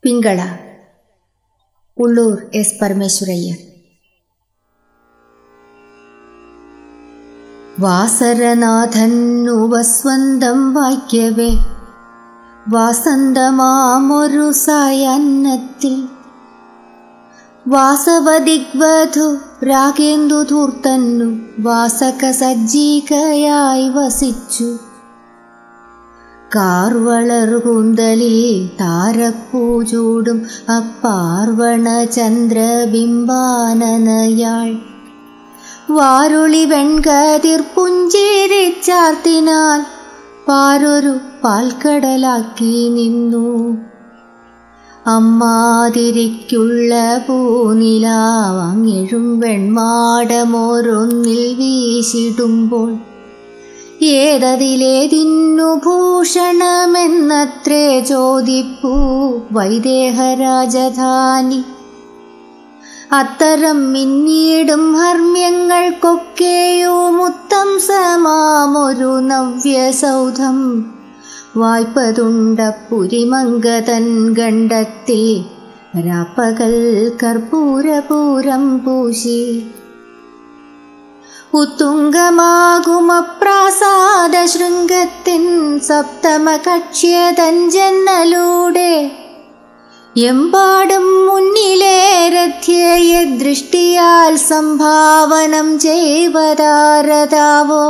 പിങ്കള Ulloor S Parameswara Iyer വാസരനാഥന്നുവസ്വന്തം വായിക്കവേ വാസന്തമാമൊരു സായാന്നത്തിൽ വാസവദിഗ്വധു രാഗേന്ദു ധൂർത്തന്നു വാസക സജ്ജീകയായി വസിച്ചു കാർവളർകൂന്തലിൽ താരപ്പൂചൂടും അപ്പാർവണ ചന്ദ്രബിംബാനനയാൾ വാരുളി വെൺകതിർ പുഞ്ചിരിച്ചാർത്തിനാൽ പാരൊരു പാൽക്കടലാക്കി നിന്നു അമ്മാതിരിക്കുള്ള പൂനിലാവങ്ങിഴും വെൺമാടമോരൊന്നിൽ വീശിടുമ്പോൾ ഏതതിലേതിന്നു ഭൂഷണമെന്നത്രേ ചോദിപ്പൂ വൈദേഹരാജധാനി അത്തരം മിന്നീടും ഹർമ്മ്യങ്ങൾക്കൊക്കെയും ഉത്തം സമാമൊരു നവ്യസൗധം വായ്പതുണ്ട പുരിമങ്കതൻ ഗണ്ഡത്തിൽ രാപ്പകൽ കർപ്പൂരപൂരം പൂശി ഉത്തുംഗമാകുമപ്രാസാദ ശൃംഗത്തിൻ സപ്തമ കക്ഷ്യതൻ ജന്നലൂടെ എമ്പാടും മുന്നിലെ രഥ്യയെ ദൃഷ്ടിയാൽ സംഭാവനം ചെയ്വതാരതാവോ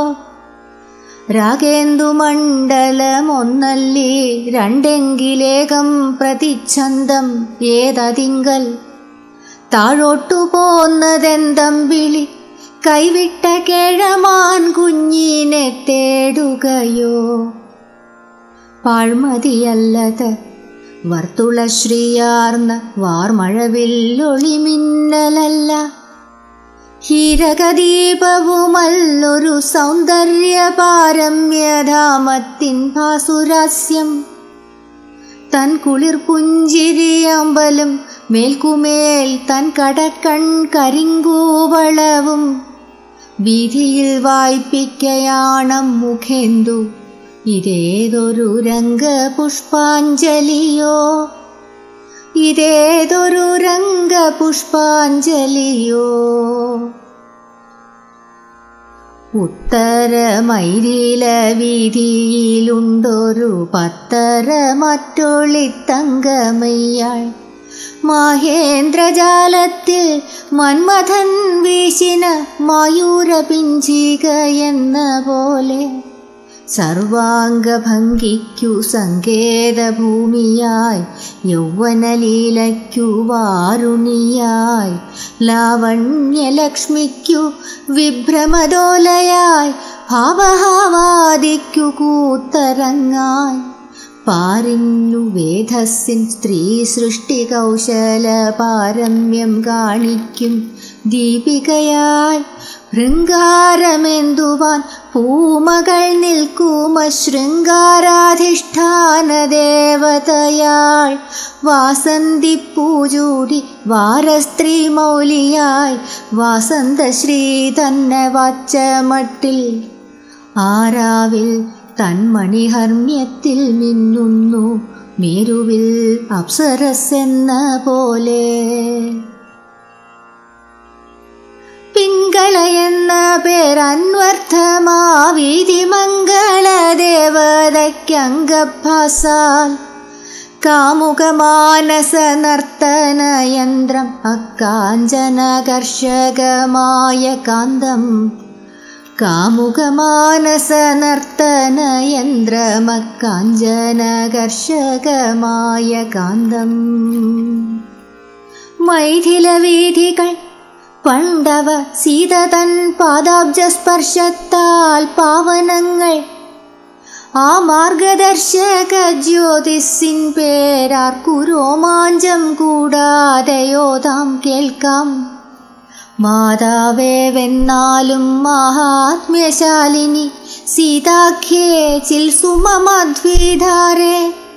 രാഗേന്ദുമണ്ഡലമൊന്നല്ലേ രണ്ടെങ്കിലേകം പ്രതിച്ഛന്തം ഏതതിങ്കൽ താഴോട്ടു പോന്നതെന്തമ്പിളി കൈവിട്ട കേഴമാൻ കുഞ്ഞിനെ തേടുകയോ പാഴ്മതിയല്ലത് വർത്തുളശ്രീയാർന്ന വാർമഴവില്ലൊളിമിന്നലല്ല ഹീരകദീപവുമല്ലൊരു സൗന്ദര്യ പാരമ്യധാമത്തിൻ ഭാസുരാസ്യം തൻ കുളിർ പുഞ്ചിരിയമ്പലും മേൽക്കുമേൽ തൻ കടക്കൺ കരിങ്കൂവളവും വീതിയിൽ വായ്പിക്കയാണം മുഖേന്ദു ഇതേതൊരു രംഗപുഷ്പാഞ്ജലിയോ ഇതേതൊരു രംഗപുഷ്പാഞ്ജലിയോ ഉത്തരമൈരില വീതിയിലുണ്ടൊരു പത്തര മറ്റൊളിത്തങ്കമയ്യാൾ മാഹേന്ദ്രജാലത്തിൽ മന്മഥൻ വീശിന മയൂരപിഞ്ചിക എന്ന പോലെ സർവാംഗഭംഗിക്കു സങ്കേതഭൂമിയായി യൗവനലീലയ്ക്കു വാരുണിയായി ലാവണ്യലക്ഷ്മിക്കു വിഭ്രമദോലയായി ഭാവഹാവാദിക്കു കൂത്തരങ്ങായി പാരിന്നു വേധസ്സിൻ സ്ത്രീ സൃഷ്ടി കൗശല പാരമ്യം കാണിക്കും ദീപികയായി ഭൃങ്കാരമെന്തുവാൻ പൂമകൾ നിൽക്കുമ ശൃംഗാരാധിഷ്ഠാന ദേവതയാൾ വാസന്തി പൂജൂടി വാരസ്ത്രീ മൗലിയായി വാസന്തശ്രീ തന്നെ വച്ചമട്ടിൽ ആരാവിൽ തന്മണിഹർമ്മ്യത്തിൽ മിന്നുന്നു മേരുവിൽ അപ്സരസെന്ന പോലെ പിങ്കള എന്ന പേരന്വർത്ഥമാവീതി മംഗള ദേവതയ്ക്കംഗഭാസാൽ കാമുകമാനസ നർത്തന യന്ത്രം അക്കാഞ്ചനകർഷകമായ കാന്തം കാമുകമാനസ നർത്തന യന്ത്രമക്കാഞ്ചനകർഷകമായ കാന്തം മൈഥിലവീഥികൾ പണ്ടവ സീത തൻ പാദാബ്ജസ്പർശത്താൽ പാവനങ്ങൾ ആ മാർഗദർശക ജ്യോതിസിൻ പേരാർക്കു രോമാഞ്ചം കൂടാതെയോതാം കേൾക്കാം മാതാവേ വെന്നാലും മഹാത്മ്യശാലിനി സീതാഖ്യേ ചിൽ സുമമധ്വീധാരേ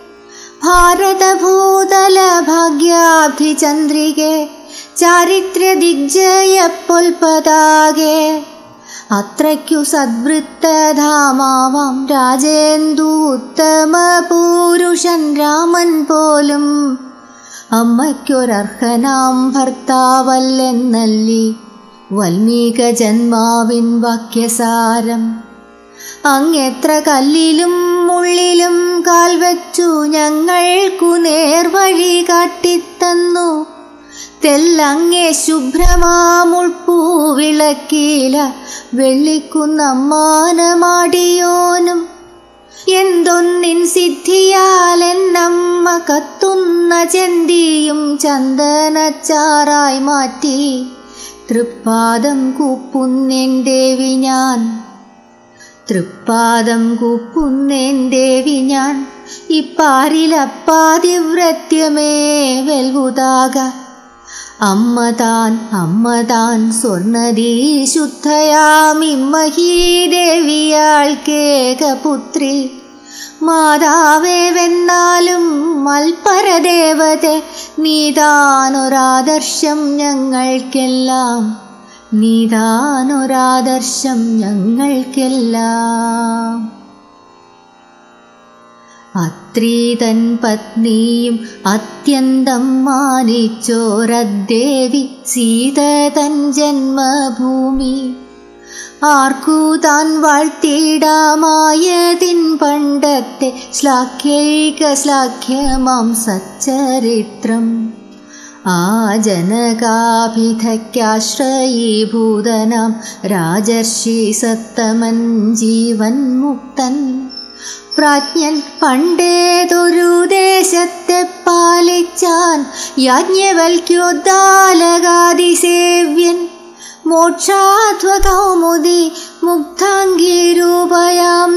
ഭാരതഭൂതല ഭാഗ്യാഭിചന്ദ്രികേ ചാരിത്ര്യ ദിഗ്ജയ പൊൽപതാകെ അത്രയ്ക്കു സദ്വൃത്തധാമാവാം രാജേന്ദു ഉത്തമ പൂരുഷൻ രാമൻ പോലും അമ്മയ്ക്കൊരർഹനാം ഭർത്താവല്ലെന്നല്ലി വൽമീക ജന്മാവിൻ വാക്യസാരം അങ്ങെത്ര കല്ലിലും മുള്ളിലും കാൽ വച്ചു ഞങ്ങൾക്കു നേർവഴി കാട്ടിത്തന്നു തെല്ലങ്ങേ ശുഭ്രമാമുൾപ്പൂ വിളക്കീല വെള്ളിക്കുന്നമ്മാനമാടിയോനും എന്തൊന്നിൻ സിദ്ധിയാൽ എന്നമ്മ കത്തുന്ന ചെന്തിയും ചന്ദനച്ചാറായി മാറ്റി തൃപ്പാദം കൂപ്പുന്നേൻ ദേവി ഞാൻ തൃപ്പാദം കൂപ്പുന്നേൻ ദേവി ഞാൻ ഇപ്പാരിലപ്പാതിവ്രത്യമേ വെൽവുതാക അമ്മതാൻ അമ്മതാൻ സ്വർണദീ ശുദ്ധയാമിമ്മഹീ ദേവിയാൾക്കേകപുത്രി മാതാവേ വെന്നാലും മൽപരദേവതെ നീതാനൊരാദർശം ഞങ്ങൾക്കെല്ലാം നീതാനൊരാദർശം ഞങ്ങൾക്കെല്ലാം അത്രീതൻ പത്നിയും അത്യന്തം മാനിച്ചോരദ്ദേവി സീത തൻ ജന്മഭൂമി ആർക്കു താൻ വാഴ്ത്തിടാമായതിൻ പണ്ടത്തെ ശ്ലാഘ്യൈക ശ്ലാഘ്യമാം സച്ചരിത്രം ആ ജനകാഭിധയ്ക്കാശ്രയീഭൂതനാം രാജർഷി സത്തമൻ ജീവൻ മുക്തൻ പ്രാജ്ഞൻ പണ്ടേതൊരു ദേശത്തെ പാലിച്ചാൻ യാജ്ഞവൽക്യോദ്ദാലകാതിസേവ്യൻ മോക്ഷാധ്വകൗമുദി മുക്താംഗീരൂപയാം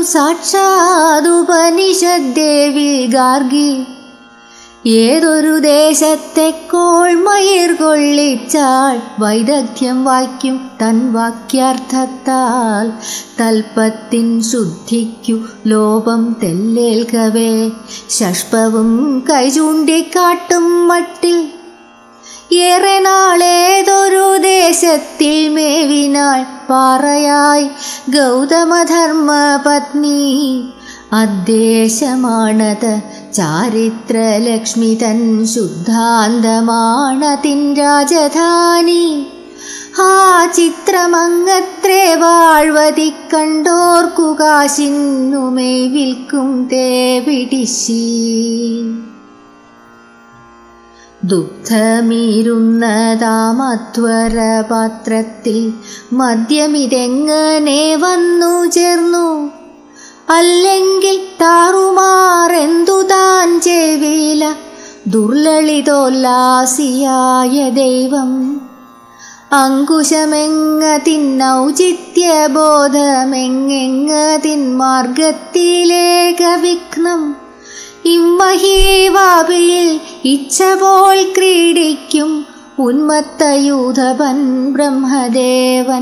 സാക്ഷാതുപനിഷദ്ദേവി ഗാർഗി ഏതൊരു ദേശത്തെ കോൾമയിർ കൊള്ളിച്ചാൾ വൈദഗ്ധ്യം വായിക്കും തൻ വാക്യാർത്ഥത്താൽ തൽപ്പത്തിൻ ശുദ്ധിക്കു ലോപം തെല്ലേൽക്കവേ ഷഷ്പവും കൈചൂണ്ടിക്കാട്ടും മട്ടിൽ ഏറെ നാളേതൊരു ദേശത്തിൽ മേവിനാൾ പാറയായി ഗൗതമധർമ്മ പത്നി അദ്ദേശമാണത് ചാരിത്രലക്ഷ്മി തൻ ശുദ്ധാന്തമാണതിൻ രാജധാനി ആ ചിത്രമങ്ങത്രേ വാഴ്വതി കണ്ടോർക്കു കാശിന്നുമേ വിൽക്കും തേവിടിശി ദുഗ്ധമീരുന്നതാമധ്വര പാത്രത്തിൽ മദ്യമിതെങ്ങനെ വന്നു ചേർന്നു അല്ലെങ്കിൽ താറുമാറെന്തു താൻ ചെവില ദുർലളിതോല്ലാസിയായ ദൈവം അങ്കുശമെങ്ങതിന്നൗചിത്യബോധമെങ്ങെങ്ങതിൻ മാർഗത്തിലേക വിഘ്നം ഇമ്മഹീവാപിയിൽ ഇച്ഛ പോൽ ക്രീഡിക്കും ഉന്മത്തയൂഥപൻ ബ്രഹ്മദേവൻ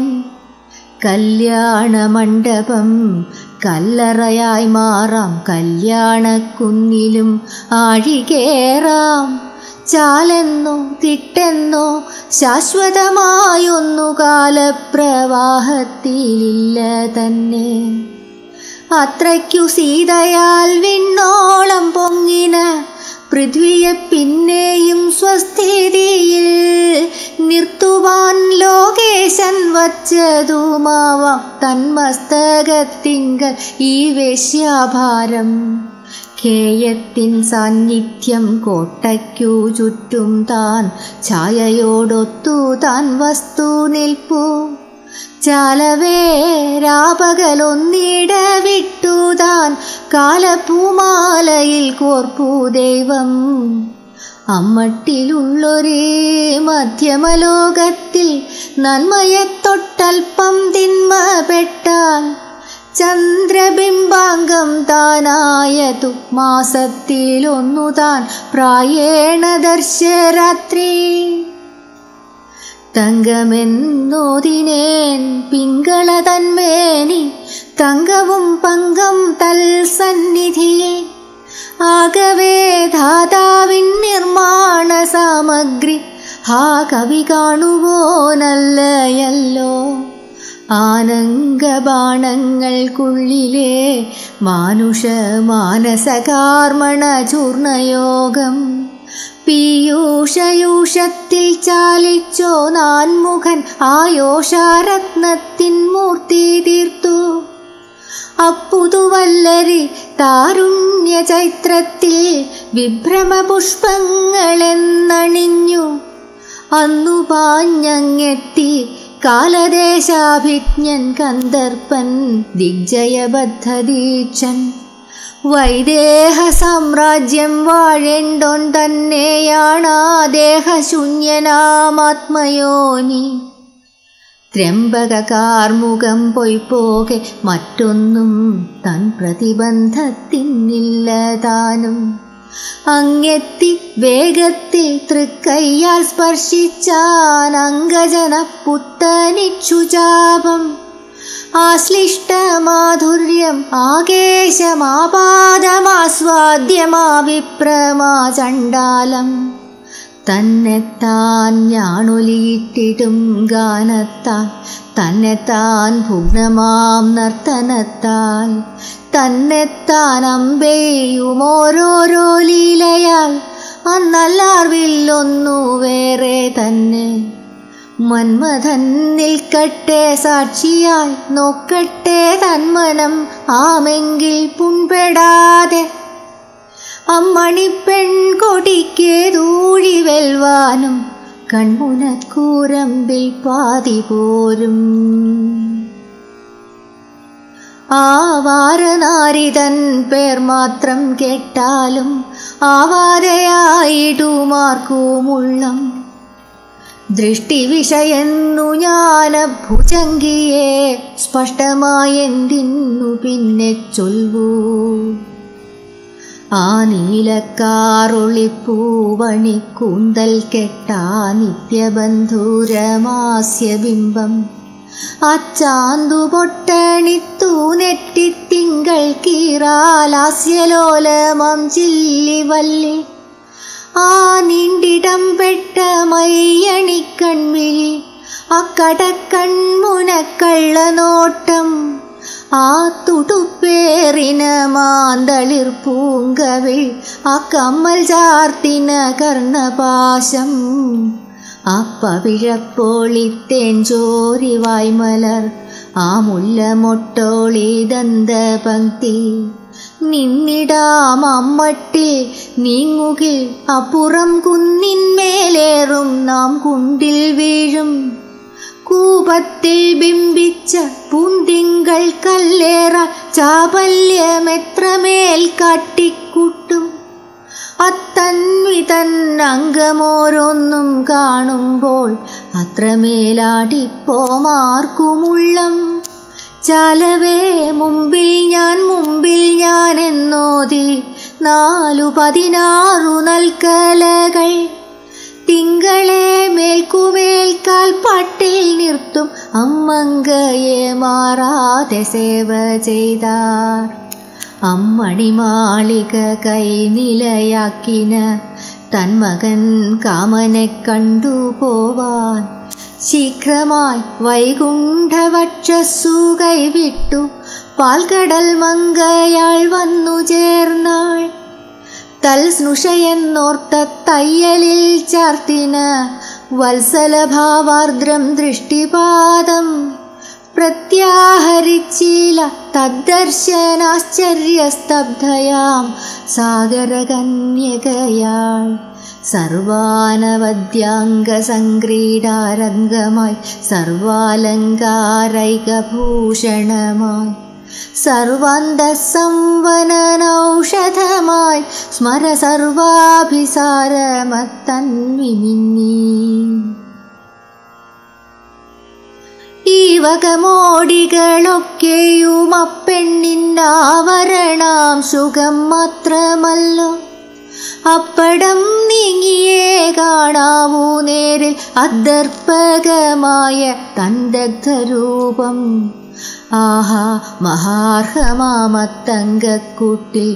കല്യാണമണ്ഡപം കല്ലറയായി മാറാം കല്യാണക്കുന്നിലും ആഴികേറാം ചാലെന്നോ തിട്ടെന്നോ ശാശ്വതമായൊന്നു കാലപ്രവാഹത്തിലില്ല തന്നെ അത്രയ്ക്കു സീതയാൽ വിണ്ണോളം പൊങ്ങിന പൃഥ്വിയെ പിന്നെയും സ്വസ്ഥിതിയിൽ നിർത്തുവാൻ ലോകേശൻ വച്ചതുമാവാം തന്മസ്തകത്തിങ്കൽ ഈ വേശ്യാഭാരം കേയത്തിൻ സാന്നിധ്യം കോട്ടയ്ക്കു ചുറ്റും താൻ ഛായയോടൊത്തു താൻ വസ്തു നിൽപ്പു ചാലവേ രാപകലൊന്നിട വിട്ടു താൻ കാലപ്പൂമാലയിൽ കോർപ്പു ദൈവം അമ്മട്ടിലുള്ളൊരേ മധ്യമലോകത്തിൽ നന്മയെ തൊട്ടൽപ്പം തിന്മപ്പെട്ടാൽ ചന്ദ്രബിംബാംഗം താനായതു മാസത്തിലൊന്നു താൻ പ്രായേണ ദർശരാത്രി തങ്കമെന്നോതിനേൻ പിങ്കള തന്മേനി തങ്കവും പങ്കം തൽ സന്നിധിയെ ആകവേ ധാതാവിൻ നിർമ്മാണ സാമഗ്രി ഹാ കവി കാണുവോനല്ലയല്ലോ ആനങ്കബാണങ്ങൾക്കുള്ളിലെ മാനുഷ മാനസകാർമ്മണ ചൂർണയോഗം പീയൂഷയൂഷത്തിൽ ചാലിച്ചോ നാൻമുഖൻ ആയോഷാരത്നത്തിൻ മൂർത്തി തീർത്തു അപ്പുതുവല്ലരി താരുണ്യ ചൈത്രത്തിൽ വിഭ്രമ പുഷ്പങ്ങളെന്നണിഞ്ഞു അന്നു പാഞ്ഞങ്ങെത്തി കാലദേശാഭിജ്ഞൻ കന്ദർപ്പൻ ദിഗ്ജയബദ്ധദീക്ഷൻ വൈദേഹ സാമ്രാജ്യം വാഴേണ്ടോൻ തന്നെയാണ് ദേഹശൂന്യനാമാത്മയോനി ത്രംബക കാർമുഖം പൊയ്പോകെ മറ്റൊന്നും തൻ പ്രതിബന്ധത്തിനില്ല താനും അങ്ങെത്തി വേഗത്തിൽ തൃക്കയ്യാൽ സ്പർശിച്ചാൻ അങ്കജന പുത്തനിക്ഷുചാപം ആശ്ലിഷ്ടമാധുര്യം ആകേശമാപാദമാസ്വാദ്യമാവിപ്രമാ ചണ്ടാലം തന്നെത്താൻ ഞാണൊലിയിട്ടിടും ഗാനത്താൽ തന്നെത്താൻ ഭുഗ്നമാം നർത്തനത്താൽ തന്നെത്താൻ അമ്പെയും ഓരോരോ ലീലയാൽ അന്നല്ലാർവില്ലൊന്നു വേറെ തന്നെ മന്മഥൻ നിൽക്കട്ടെ സാക്ഷിയായി നോക്കട്ടെ തന്മനം ആമെങ്കിൽ പുൺപെടാതെ അമ്മണിപ്പെൺകൊടിക്കേതൂഴി വെൽവാനും കൺമുനക്കൂരമ്പിൽ പാതി പോരും ആവാരനാരിതൻ പേർ മാത്രം കേട്ടാലും ആവാരയായിടുമാർക്കുമുള്ളം ദൃഷ്ടി വിഷയെന്നു ഞാൻ ഭുജങ്കിയെ സ്പഷ്ടമായെന്തിന്നു പിന്നെ ചൊൽവൂ ആ നീലക്കാറൊളിപ്പൂവണിക്കൂന്തൽ കെട്ടാ നിത്യബന്ധൂരമാസ്യബിംബം അച്ചാന്തു പൊട്ടണിത്തു നെറ്റിത്തിങ്കൾ കീറാലാസ്യലോലമം ചില്ലിവല്ലി ആ നീണ്ടിടം പെട്ട മയ്യണിക്കൺമിഴി അക്കടക്കൺമുനക്കള്ള നോട്ടം ആ തുടുപ്പേറിന മാന്തളിർ പൂങ്കവിൾ ആ കമ്മൽ ചാർത്തിന കർണപാശം അപ്പവിഴപ്പോളിത്തേൻ ചോരി വായ്മലർ ആ മുല്ലമൊട്ടോളി ദന്തപങ്ക്തി നിന്നിടാം അമ്മട്ടിൽ നീങ്ങുകിൽ അപ്പുറം കുന്നിന്മേലേറും നാം കുണ്ടിൽ വീഴും കൂപത്തിൽ ബിംബിച്ച പൂന്തിങ്കൾ കല്ലേറ ചാപല്യമെത്രമേൽ കാട്ടിക്കൂട്ടും അത്തന്വിതൻ അംഗമോരോന്നും കാണുമ്പോൾ അത്രമേലാടിപ്പോമാർക്കുമുള്ളം ചാലവേ മുമ്പിൽ ഞാൻ മുമ്പിൽ ഞാൻ എന്നോതി നാലു പതിനാറു നൽകലകൾ തിങ്കളെ മേൽക്കുമേൽ കാൽപ്പാട്ടിൽ നിർത്തും അമ്മങ്കയെ മാറാതെ സേവ ചെയ്താർ അമ്മണിമാളിക കൈനിലയാക്കിന തന്മകൻ കാമനെ കണ്ടുപോവാൻ ശീഘ്രമായി വൈകുണ്ഠവക്ഷസ്സു കൈവിട്ടു പാൽക്കടൽ മങ്കയാൾ വന്നു ചേർന്നാൾ തൽസ്നുഷയെന്നോർത്ത തയ്യലിൽ ചാർത്തിന വത്സലഭാവാർദ്രം ദൃഷ്ടിപാദം പ്രത്യാഹരിച്ചില തദ്ദർശനാശ്ചര്യസ്തബ്ധയാം സാഗരകന്യകയാൾ സർവാനവദ്യാംഗസംക്രീഡാരംഗമായി സർവാലങ്കാരൈകഭൂഷണമായി സർവാന്തസംവനനൗഷധമായി സ്മര സർവാഭിസാരമത്തന്വിമിന്നി ഈ വകമോടികളൊക്കെയും അപ്പെണ്ണിന്നാവരണാം സുഖം മാത്രമല്ലോ അപ്പടം നീങ്ങിയേ കാണാവൂ നേരിൽ അദർപ്പകമായ തന്തഗ്ധരൂപം ആഹാ മഹാർഹമാമത്തങ്കക്കൂട്ടിൽ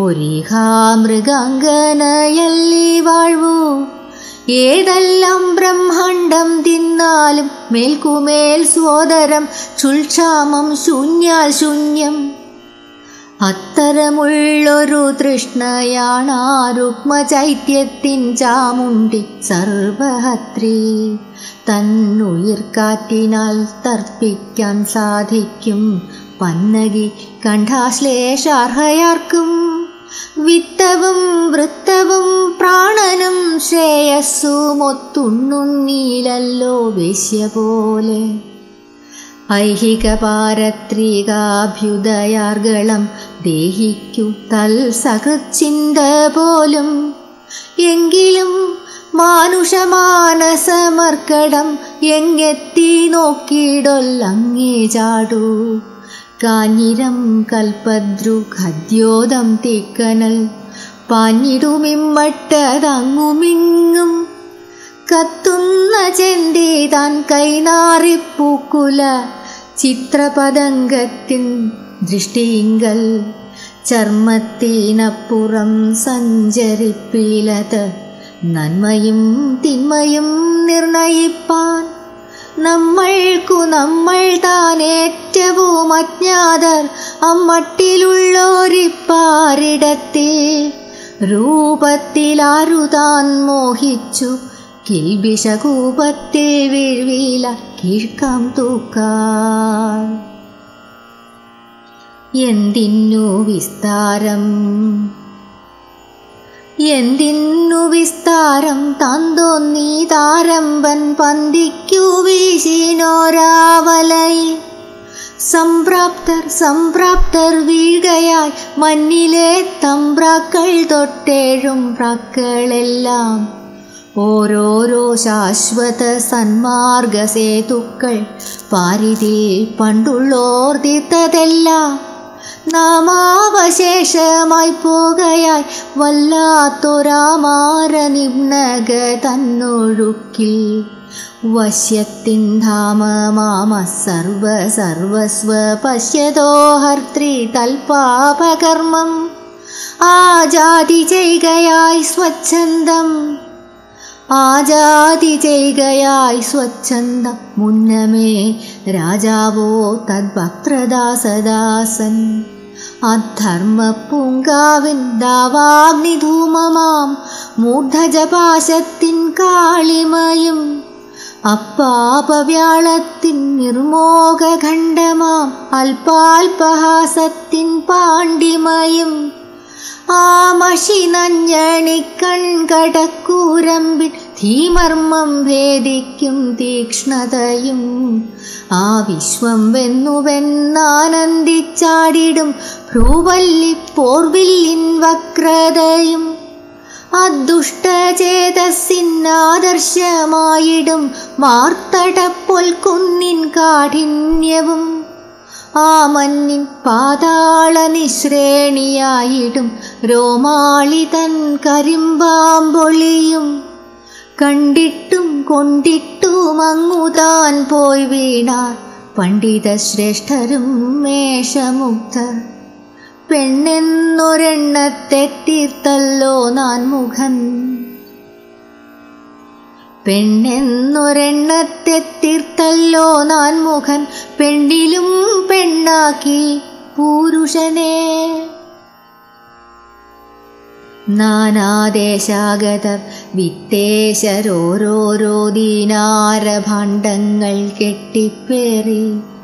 ഒരീഹാമൃഗാംഗനയല്ലി വാഴ്വൂ ഏതെല്ലാം ബ്രഹ്മാണ്ടം തിന്നാലും മേൽക്കുമേൽ സോദരം ചുൽക്ഷാമം ശൂന്യാൽ ശൂന്യം അത്തരമുള്ളൊരു തൃഷ്ണയാണാ രുക്മചൈത്യത്തിൻ ചാമുണ്ടി സർവഹത്രി തന്നുയിർക്കാറ്റിനാൽ തർപ്പിക്കാൻ സാധിക്കും പന്നകി കണ്ഠാശ്ലേഷാർഹയാർക്കും വിത്തവും വൃത്തവും പ്രാണനും ശ്രേയസ്സുമൊത്തുണ്ണുന്നീലല്ലോ വേശ്യ പോലെ ഐഹിക പാരത്രികാഭ്യുദയാർഗളം ദേഹിക്കു തൽസകൃച്ചിന്ത പോലും എങ്കിലും മാനുഷമാനസമർക്കടം എങ്ങെത്തി നോക്കിയിടൊല്ലങ്ങേ ചാടൂ കാഞ്ഞിരം കൽപദ്രു ഖദ്യോദം തീക്കനൽ പാഞ്ഞിടുമിമ്മട്ടതങ്ങുമിങ്ങും കത്തുന്ന ചെന്തി താൻ കൈനാറിപ്പൂക്കുല ചിത്രപതംഗത്തിൻ ദൃഷ്ടിയിങ്കൽ ചർമ്മത്തിനപ്പുറം സഞ്ചരിപ്പിലത് നന്മയും തിന്മയും നിർണയിപ്പാൻ നമ്മൾക്കു നമ്മൾ താൻ ഏറ്റവും അജ്ഞാതർ അമ്മട്ടിലുള്ളോരിപ്പാരിടത്തിൽ രൂപത്തിലാരു താൻ മോഹിച്ചു കിൽബിഷകൂപത്തിൽ വീഴ്വീല കീഴ്ക്കാം തൂക്കാൻ എന്തിന്നു വിസ്താരം എന്തിന്നു വിസ്താരം തന്തോന്നീ താരമ്പൻ പന്തിക്കു വീശിനോരാവലയിൽ സംപ്രാപ്തർ സംപ്രാപ്തർ വീഴുകയായി മഞ്ഞിലെ തമ്പ്രാക്കൾ തൊട്ടേഴും പ്രാക്കളെല്ലാം ഓരോരോ ശാശ്വത സന്മാർഗസേതുക്കൾ പാരിതിൽ പണ്ടുള്ളോർ തീർത്തതെല്ലാം നാമാവശേഷമായി പോകയായി വല്ലാത്തൊരാമാര നിമ്നക തന്നൊഴുക്കിൽ വശ്യത്തിൻ ധാമമാമ സർവ സർവസ്വ പശ്യതോ ഹർത്തൃ തൽപാപകർമ്മം ആ ജാതി ചെയ്യുകയായി സ്വച്ഛന്തം ആജാതി ചെയ്യുകയായി സ്വച്ഛന്തം മുന്നമേ രാജാവോ തദ്ഭക്തദാസദാസൻ അധർമ്മ പൂങ്കാവിൻ ദാവാഗ്നിധൂമമാം മൂർധജപാശത്തിൻ കാളിമയും അപ്പാപവ്യാളത്തിൻ നിർമോകഖണ്ഡമാം അല്പാൽപഹാസത്തിൻ പാണ്ഡിമയും ആ മഷി നഞ്ഞണിക്കൺകടക്കൂരമ്പിൻ ധീമർമ്മം ഭേദിക്കും തീക്ഷ്ണതയും ആ വിശ്വം വെന്നുവെന്നാനന്ദിച്ചാടിടും ഭ്രൂവല്ലി പോർവില്ലിൻ വക്രതയും അദുഷ്ടചേതസ്സിനാദർശമായിടും മാർത്തടപ്പൊൽക്കുന്നിൻ കാഠിന്യവും ആ മഞ്ഞിൻ പാതാള നിശ്രേണിയായിടും രോമാളിതൻ കരിമ്പാമ്പൊളിയും കണ്ടിട്ടും കൊണ്ടിട്ടും അങ്ങുതാൻ പോയി വീണാർ പണ്ഡിത ശ്രേഷ്ഠരും മേഷമുഗ്ധർ പെണ്ണെന്നൊരെണ്ണത്തെത്തീർത്തല്ലോ നാൻ മുഖൻ പെണ്ണെന്നൊരെണ്ണത്തെത്തീർത്തല്ലോ നാൻ മുഖൻ പെണ്ണിലും പെണ്ണാക്കി പൂരുഷനെ നാനാദേശാഗതർ വിത്തേശരോരോരോ ദീനാരഭാണ്ഡങ്ങൾ കെട്ടിപ്പേറി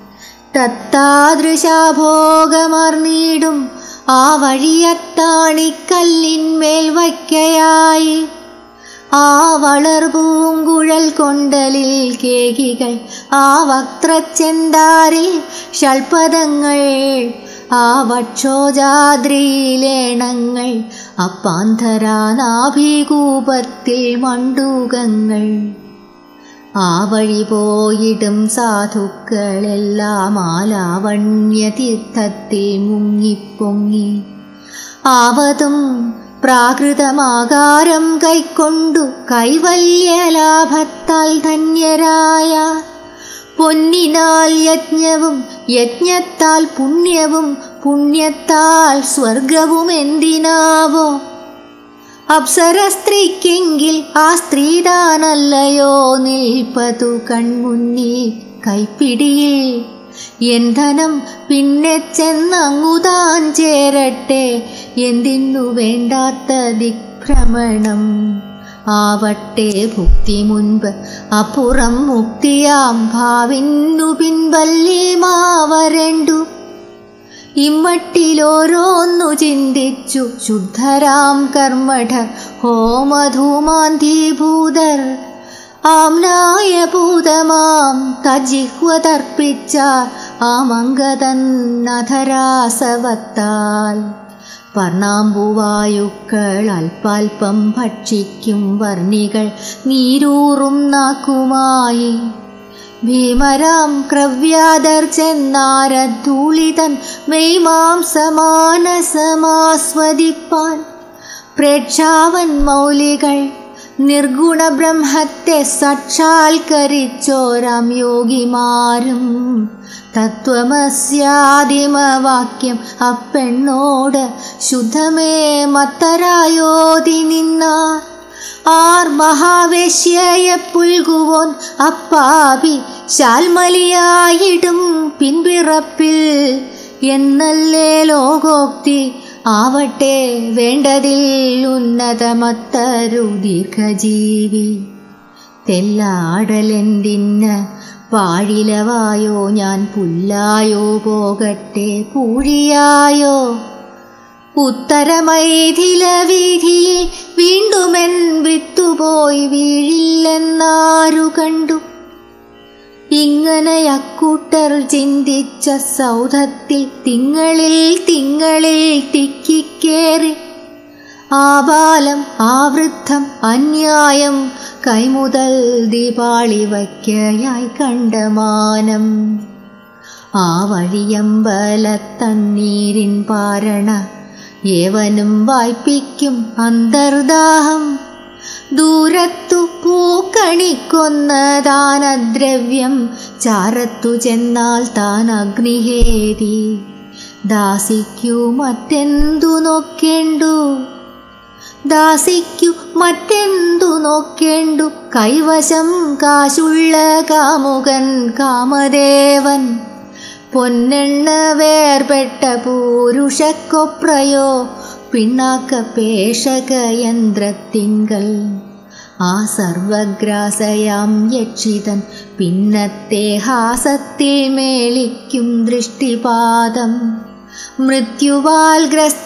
തത്താദൃശാഭോഗമർന്നീടും ആ വഴിയത്താണിക്കല്ലിന്മേൽ വയ്ക്കയായി ആ വളർപൂങ്കുഴൽ കൊണ്ടലിൽ കേകികൾ ആ വക്ത്രച്ചെന്താരിൽ ഷൽപദങ്ങൾ ആ വക്ഷോജാദ്രിയിലേണങ്ങൾ അപ്പാന്ധരാനാഭികൂപത്തിൽ മണ്ടൂകങ്ങൾ ആ വഴി പോയിടും സാധുക്കളെല്ലാം ആലാവണ്യ തീർത്ഥത്തിൽ മുങ്ങിപ്പൊങ്ങി ആവതും പ്രാകൃതമാകാരം കൈക്കൊണ്ടു കൈവല്യലാഭത്താൽ ധന്യരായ പൊന്നിനാൽ യജ്ഞവും യജ്ഞത്താൽ പുണ്യവും പുണ്യത്താൽ സ്വർഗവും എന്തിനാവോ അപ്സര സ്ത്രീക്കെങ്കിൽ ആ സ്ത്രീതാനല്ലയോ നിൽപ്പതു കൺമുന്നിൽ കൈപ്പിടിയിൽ എൻ ധനം പിന്നെ ചെന്നങ്ങുതാൻ ചേരട്ടെ എന്തിനു വേണ്ടാത്ത ദിക്ഭ്രമണം ആവട്ടെ ഭുക്തി മുൻപ് അപ്പുറം മുക്തിയാം ഭാവിന്നു പിൻവല്യമാവരണ്ടു ഇമ്മട്ടിലോരോന്നു ചിന്തിച്ചു ശുദ്ധരാം കർമ്മഠ ഹോമധൂമാന്തിഭൂതർ ആംനായ ഭൂതമാം തജിഹ്വതർപ്പിച്ച ആമംഗതന്നധരാസവത്താൽ വർണ്ണാമ്പുവായുക്കൾ അല്പാൽപം ഭക്ഷിക്കും വർണികൾ നീരൂറും നാക്കുമായി ഭീമരാം ക്രവ്യാദർ ചെന്നാരധൂളിതൻ മെയ്മാംസമാനസമാസ്വദിപ്പാൻ പ്രേക്ഷാവൻ മൗലികൾ നിർഗുണ ബ്രഹ്മത്തെ സാക്ഷാത്കരിച്ചോരാം യോഗിമാരും തത്വമസ്യാദിമവാക്യം അപ്പെണ്ണോട് ശുദ്ധമേ മത്തരായോതി നിന്നാർ ആർ മഹാവേശ്യയെ പുൽകുവോൻ അപ്പാപി ശാൽമലിയായിടും പിൻപിറപ്പിൽ എന്നല്ലേ ലോകോക്തി ആവട്ടെ വേണ്ടതിൽ ഉന്നതമത്തരു ദീർഘജീവി തെല്ലാടലെന്തിന് പാഴിലവായോ ഞാൻ പുല്ലായോ പോകട്ടെ പൂഴിയായോ ഉത്തരമൈഥില വീതിയിൽ വീണ്ടുമെൻ വിത്തുപോയി വീഴില്ലെന്നാരു കണ്ടു ഇങ്ങനെ അക്കൂട്ടർ ചിന്തിച്ച സൗധത്തിൽ തിങ്ങളിൽ തിങ്ങളിൽ തിക്കിക്കേറി ആബാലം ആവൃദ്ധം അന്യായം കൈമുതൽ ദീപാളി കണ്ടമാനം ആ വഴിയമ്പലത്തണ്ണീരിൻ പാരണ ഏവനും വായ്പിക്കും അന്തർദാഹം ദൂരത്തു പൂക്കണിക്കൊന്ന ദാനദ്രവ്യം ചാരത്തു ചെന്നാൽ താൻ അഗ്നിഹേരി ദാസിക്കു മറ്റെന്തു നോക്കേണ്ടു ദാസിക്കു മറ്റെന്തു നോക്കേണ്ടു കൈവശം കാശുള്ള കാമുകൻ കാമദേവൻ പൊന്നെണ്ണ വേർപെട്ട പൂരുഷക്കൊപ്രയോ പിണ്ണാക്ക പേഷകയന്ത്രത്തിങ്കൽ ആ സർവഗ്രാസയാം യക്ഷിതൻ പിന്നത്തെ ഹാസത്തിൽ മേളിക്കും ദൃഷ്ടിപാദം മൃത്യുവാൽ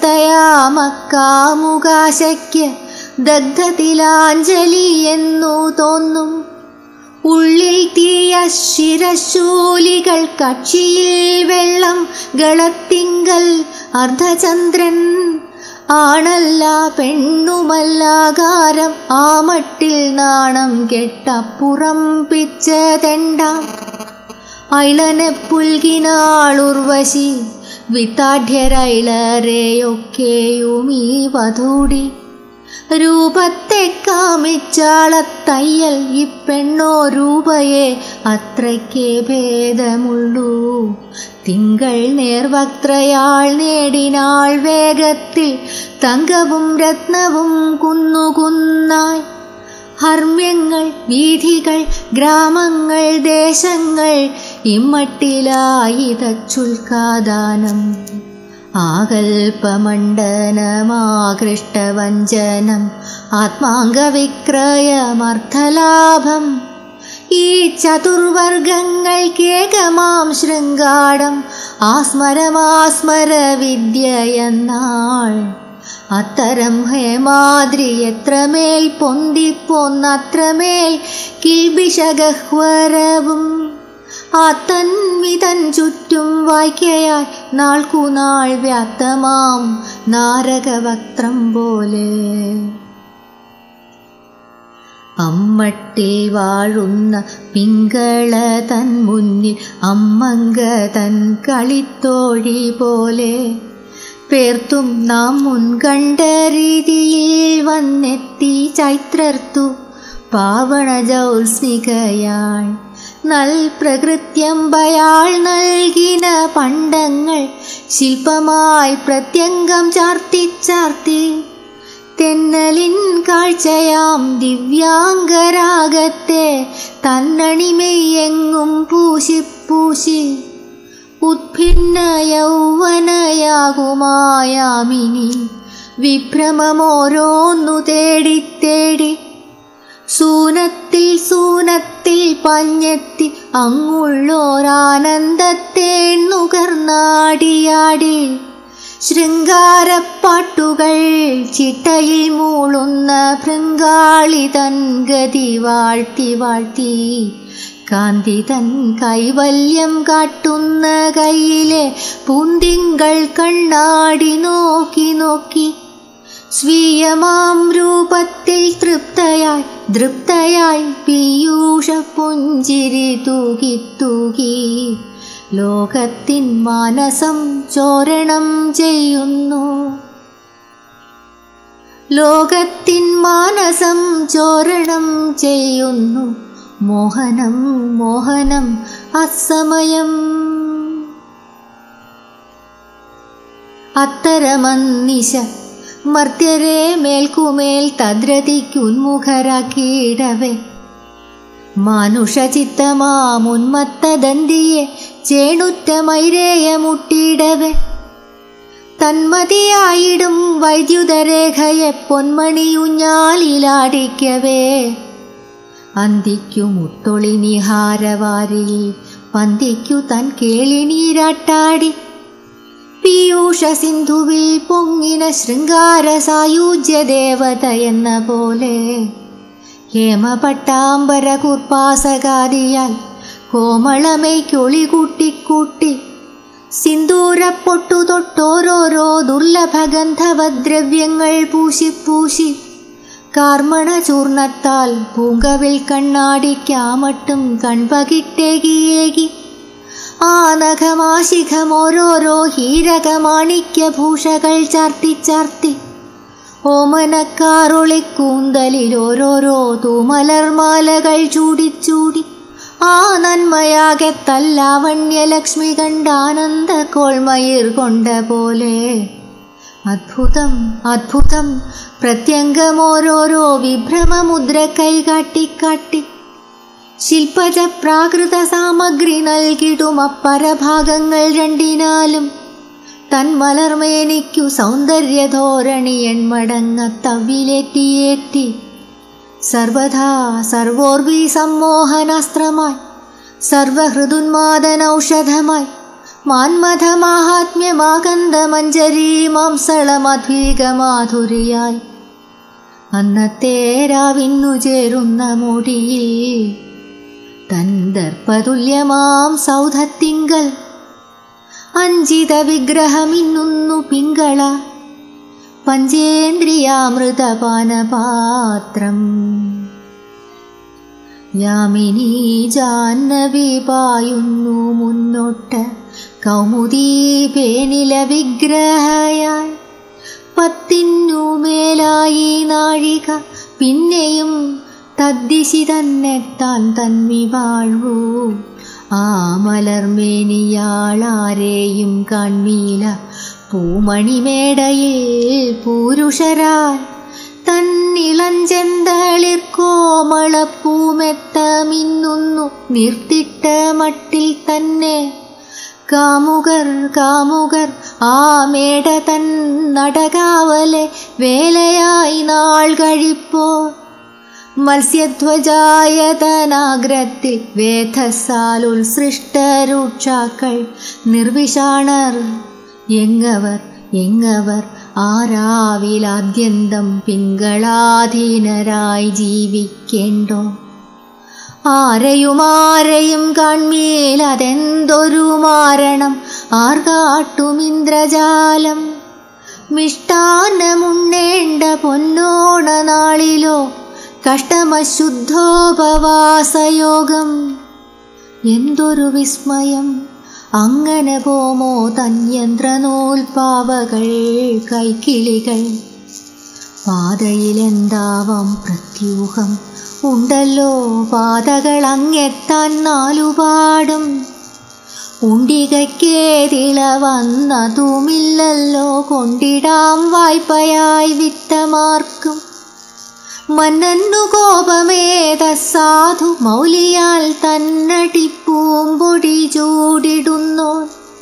ഗ്രസ്തയാമക്കാമുകാശയ്ക്ക് ദഗ്ധത്തിലാഞ്ജലി എന്നു തോന്നും ഉള്ളിൽ തീയ ശിരശൂലികൾ കക്ഷിയിൽ വെള്ളം ഗളത്തിങ്കൽ അർദ്ധചന്ദ്രൻ ആണല്ല പെണ്ണുമല്ലാകാരം ആ മട്ടിൽ നാണം കെട്ടപ്പുറം പിച്ചതെണ്ടാം ഐളനെ പുൽകിനാളുർവശി വിത്താഢ്യരൈളരെയൊക്കെയും ഈ വധൂടി രൂപത്തെ കാമിച്ചാളത്തയ്യൽ ഈ പെണ്ണോ രൂപയെ അത്രയ്ക്കേ ഭേദമുള്ളൂ തിങ്കൾ നേർവക്ത്രയാൾ നേടിനാൾ വേഗത്തിൽ തങ്കവും രത്നവും കുന്നുകുന്നായി ഹർമ്മ്യങ്ങൾ വീഥികൾ ഗ്രാമങ്ങൾ ദേശങ്ങൾ ഇമ്മട്ടിലായിതച്ചുൽക്കാദാനം ആകൽപമണ്ഡനമാകൃഷ്ടവഞ്ചനം ആത്മാംഗവിക്രയമർത്ഥലാഭം ഈ ചതുർവർഗങ്ങൾക്കേകമാം ശൃംഗാടം ആസ്മരമാസ്മര വിദ്യയെന്നാൾ അത്തരം ഹേമാദ്രി എത്രമേൽ പൊന്തിപ്പോന്നത്രമേൽ കിൽബിഷഗഹ്വരവും ആ തന്വിതൻ ചുറ്റും വായിക്കയായി നാൾക്കുനാൾ വ്യാപ്തമാം നാരകവക്ത്രം പോലെ അമ്മട്ടിൽ വാഴുന്ന പിങ്കള തൻ മുന്നിൽ അമ്മങ്ക തൻ കളിത്തോഴി പോലെ പേർത്തും നാം മുൻകണ്ട രീതിയിൽ വന്നെത്തി ചൈത്രർത്തു പാവണ ജൗസ്നികയാൾ നൽ പ്രകൃത്യമ്പയാൾ നൽകിന പണ്ടങ്ങൾ ശില്പമായി പ്രത്യംഗം ചാർത്തി ചാർത്തി തെന്നലിൻ കാഴ്ചയാം ദിവ്യാംഗരാഗത്തെ തന്നണിമെയ്യെങ്ങും പൂശി പൂശി ഉദ്ഭിന്ന യൗവനയാകുമായാമിനി വിഭ്രമമോരോന്നു തേടി തേടി സൂനത്തിൽ സൂനത്തിൽ പഞ്ഞെത്തി അങ്ങുള്ളോരാനന്ദത്തെ നുകർന്നാടിയാടി ശൃംഗാരപ്പാട്ടുകൾ ചിട്ടയിൽ മൂളുന്ന ഭൃങ്കാളി തൻ ഗതി വാഴ്ത്തി വാഴ്ത്തി കാന്തി തൻ കൈവല്യം കാട്ടുന്ന കയ്യിലെ പൂന്തിങ്കൾ കണ്ണാടി നോക്കി നോക്കി സ്വീയമാം രൂപത്തിൽ തൃപ്തയായി ദൃപ്തയായി പീയൂഷ പുഞ്ചിരി തൂകി തൂകി ലോകത്തിൻ മാനസം ചോരണം ചെയ്യുന്നു ലോകത്തിൻ മാനസം ചോരണം ചെയ്യുന്നു മോഹനം മോഹനം അസമയം അത്തരമന്നിശ മർത്യരെ മേൽക്കുമേൽ തദ്രതിക്കുന്മുഖരാക്കിയിടവേ മാനുഷചിത്തമാമുന്മത്തദന്തിയെ ചേണുറ്റ മൈരേയമുട്ടിയിടവേ തന്മതിയായിടും വൈദ്യുതരേഖയെ പൊന്മണിയുഞ്ഞാലിലാടിക്കവേ അന്തിക്കു മുത്തൊളി നിഹാരവാരിയിൽ പന്തിക്കു തൻ കേളിനീരാട്ടാടി പീയൂഷ സിന്ധുവിൽ പൊങ്ങിന ശൃംഗാര സായുജ്യ ദേവത എന്ന പോലെ ഹേമപട്ടാംബര കുർപ്പാസകാരിയാൽ കോമളമൈക്കൊളി കൂട്ടിക്കൂട്ടി സിന്ദൂരപ്പൊട്ടു തൊട്ടോരോരോ ദുർലഭഗന്ധവദ്രവ്യങ്ങൾ പൂശി പൂശി കാർമണ ചൂർണത്താൽ പൂങ്കവിൽ കണ്ണാടിക്കാമട്ടും കൺപകിട്ടേകിയേകി ആ നഖമാശിഖമോരോരോ ഹീരകമാണിക്യഭൂഷകൾ ചാർത്തി ചാർത്തി ഓമനക്കാറൊളിക്കൂന്തലിൽ ഓരോരോ തൂമലർമാലകൾ ചൂടിച്ചൂടി ആ നന്മയാകെ തല്ലാവണ്യലക്ഷ്മി കണ്ടാനന്ദ കോൾമയിർ കൊണ്ട പോലെ അദ്ഭുതം അദ്ഭുതം പ്രത്യംഗമോരോരോ വിഭ്രമമുദ്ര കൈകാട്ടിക്കാട്ടി ശില്പജ പ്രാകൃത സാമഗ്രി നൽകിടും അപ്പരഭാഗങ്ങൾ രണ്ടിനാലും തന്മലർമേനിക്കു സൗന്ദര്യധോരണി എൺമടങ്ങ തവിലേറ്റിയേറ്റി സർവഥാ സർവോർവി സമ്മോഹനാസ്ത്രമായി സർവഹൃദുന്മാദനൌഷധമായി മാന്മഥമാഹാത്മ്യമാകന്ദമഞ്ജരീ മാംസളമധ്വീകമാധുരിയായി അന്നത്തെ രാവിന്നു ചേരുന്ന മുടിയിൽ തൻ ദർപ്പതുല്യമാം സൗധത്തിങ്കൽ അഞ്ചിത വിഗ്രഹമിന്നുന്നു പിങ്കള പഞ്ചേന്ദ്രിയാമൃതപാനപാത്രം യാമിനി ജാഹ്നവി പായുന്നു മുന്നോട്ട് കൗമുദീ പേനില വിഗ്രഹയായി പത്തിനു മേലായി നാഴിക പിന്നെയും തദ്ദിശി തന്നെ താൻ തന്മി വാഴ്വൂ ആ മലർമേനിയാളാരെയും കാൺമീല പൂമണിമേടയിൽ പൂരുഷരാൽ തന്നിളഞ്ചെന്തളിർ കോമളപ്പൂമെത്ത മിന്നുന്നു നിർത്തിട്ട മട്ടിൽ തന്നെ കാമുകർ കാമുകർ ആ മേട തൻ നടകാവലെ വേലയായി നാൾ കഴിപ്പോ മത്സ്യധ്വജായതനാഗ്രത്തിൽ വേധസാലുൽ സൃഷ്ടരൂക്ഷാക്കൾ നിർവിഷാണർ എങ്ങവർ എങ്ങവർ ആരാവിലാദ്യന്തം പിങ്കളാധീനരായി ജീവിക്കേണ്ടോ ആരെയും കാൺമേൽ അതെന്തൊരു മാരണം ആർ കാട്ടും ഇന്ദ്രജാലം മിഷ്ടാന്നമുണ്ണേണ്ട പൊന്നോണ നാളിലോ കഷ്ടമശുദ്ധോപവാസയോഗം എന്തൊരു വിസ്മയം അങ്ങനെ പോമോ തന്യന്ത്രനൂൽപാവകൾ കൈക്കിളികൾ പാതയിലെന്താവാം പ്രത്യൂഹം ഉണ്ടല്ലോ പാതകൾ അങ്ങെത്താൻ നാലുപാടും ഉണ്ടികയ്ക്കേതിള വന്നതുമില്ലല്ലോ കൊണ്ടിടാം വായ്പയായി വിത്തമാർക്കും മന്നന്നു കോപമേത സാധു മൗലിയാൽ തന്നടിപ്പൂമ്പൊടി ചൂടിടുന്നോ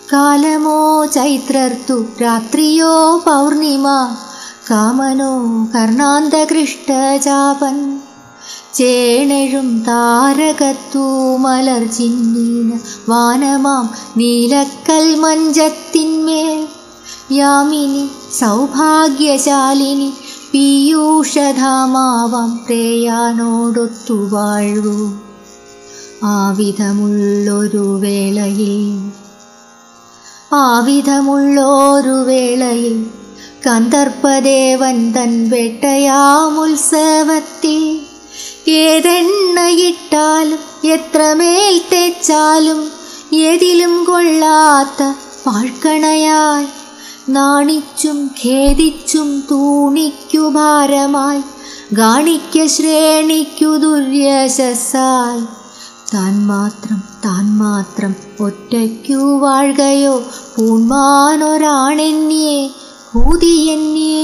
കാലമോ ചൈത്രർത്തു രാത്രിയോ പൗർണിമ കാമനോ കർണാന്തകൃഷ്ടചാപൻ ചേണെഴും താരകത്തൂ മലർ ചിന്നീന വാനമാം നീലക്കൽ മഞ്ചത്തിന്മേൽ യാമിനി സൗഭാഗ്യശാലിനി പീയൂഷധാമാവാം പ്രേയാനോടൊത്തു വാഴ്വൂ ആവിധമുള്ളൊരു വേളയിൽ ആവിധമുള്ളൊരു വേളയിൽ കന്ദർപ്പദേവൻ തൻ വേട്ടയാമുത്സവത്തിൽ ഏതെണ്ണയിട്ടാലും എത്രമേൽ തെച്ചാലും ഏതിലും കൊള്ളാത്ത പാഴ്ക്കണയായി നാണിച്ചും ഖേദിച്ചും തൂണിക്കു ഭാരമായി ഗാണിക്ക ശ്രേണിക്കു ദുര്യശസ്സായി താൻ മാത്രം താൻ മാത്രം ഒറ്റയ്ക്കു വാഴുകയോ പൂൺമാനൊരാണെന്നേ ഭൂതിയെന്നേ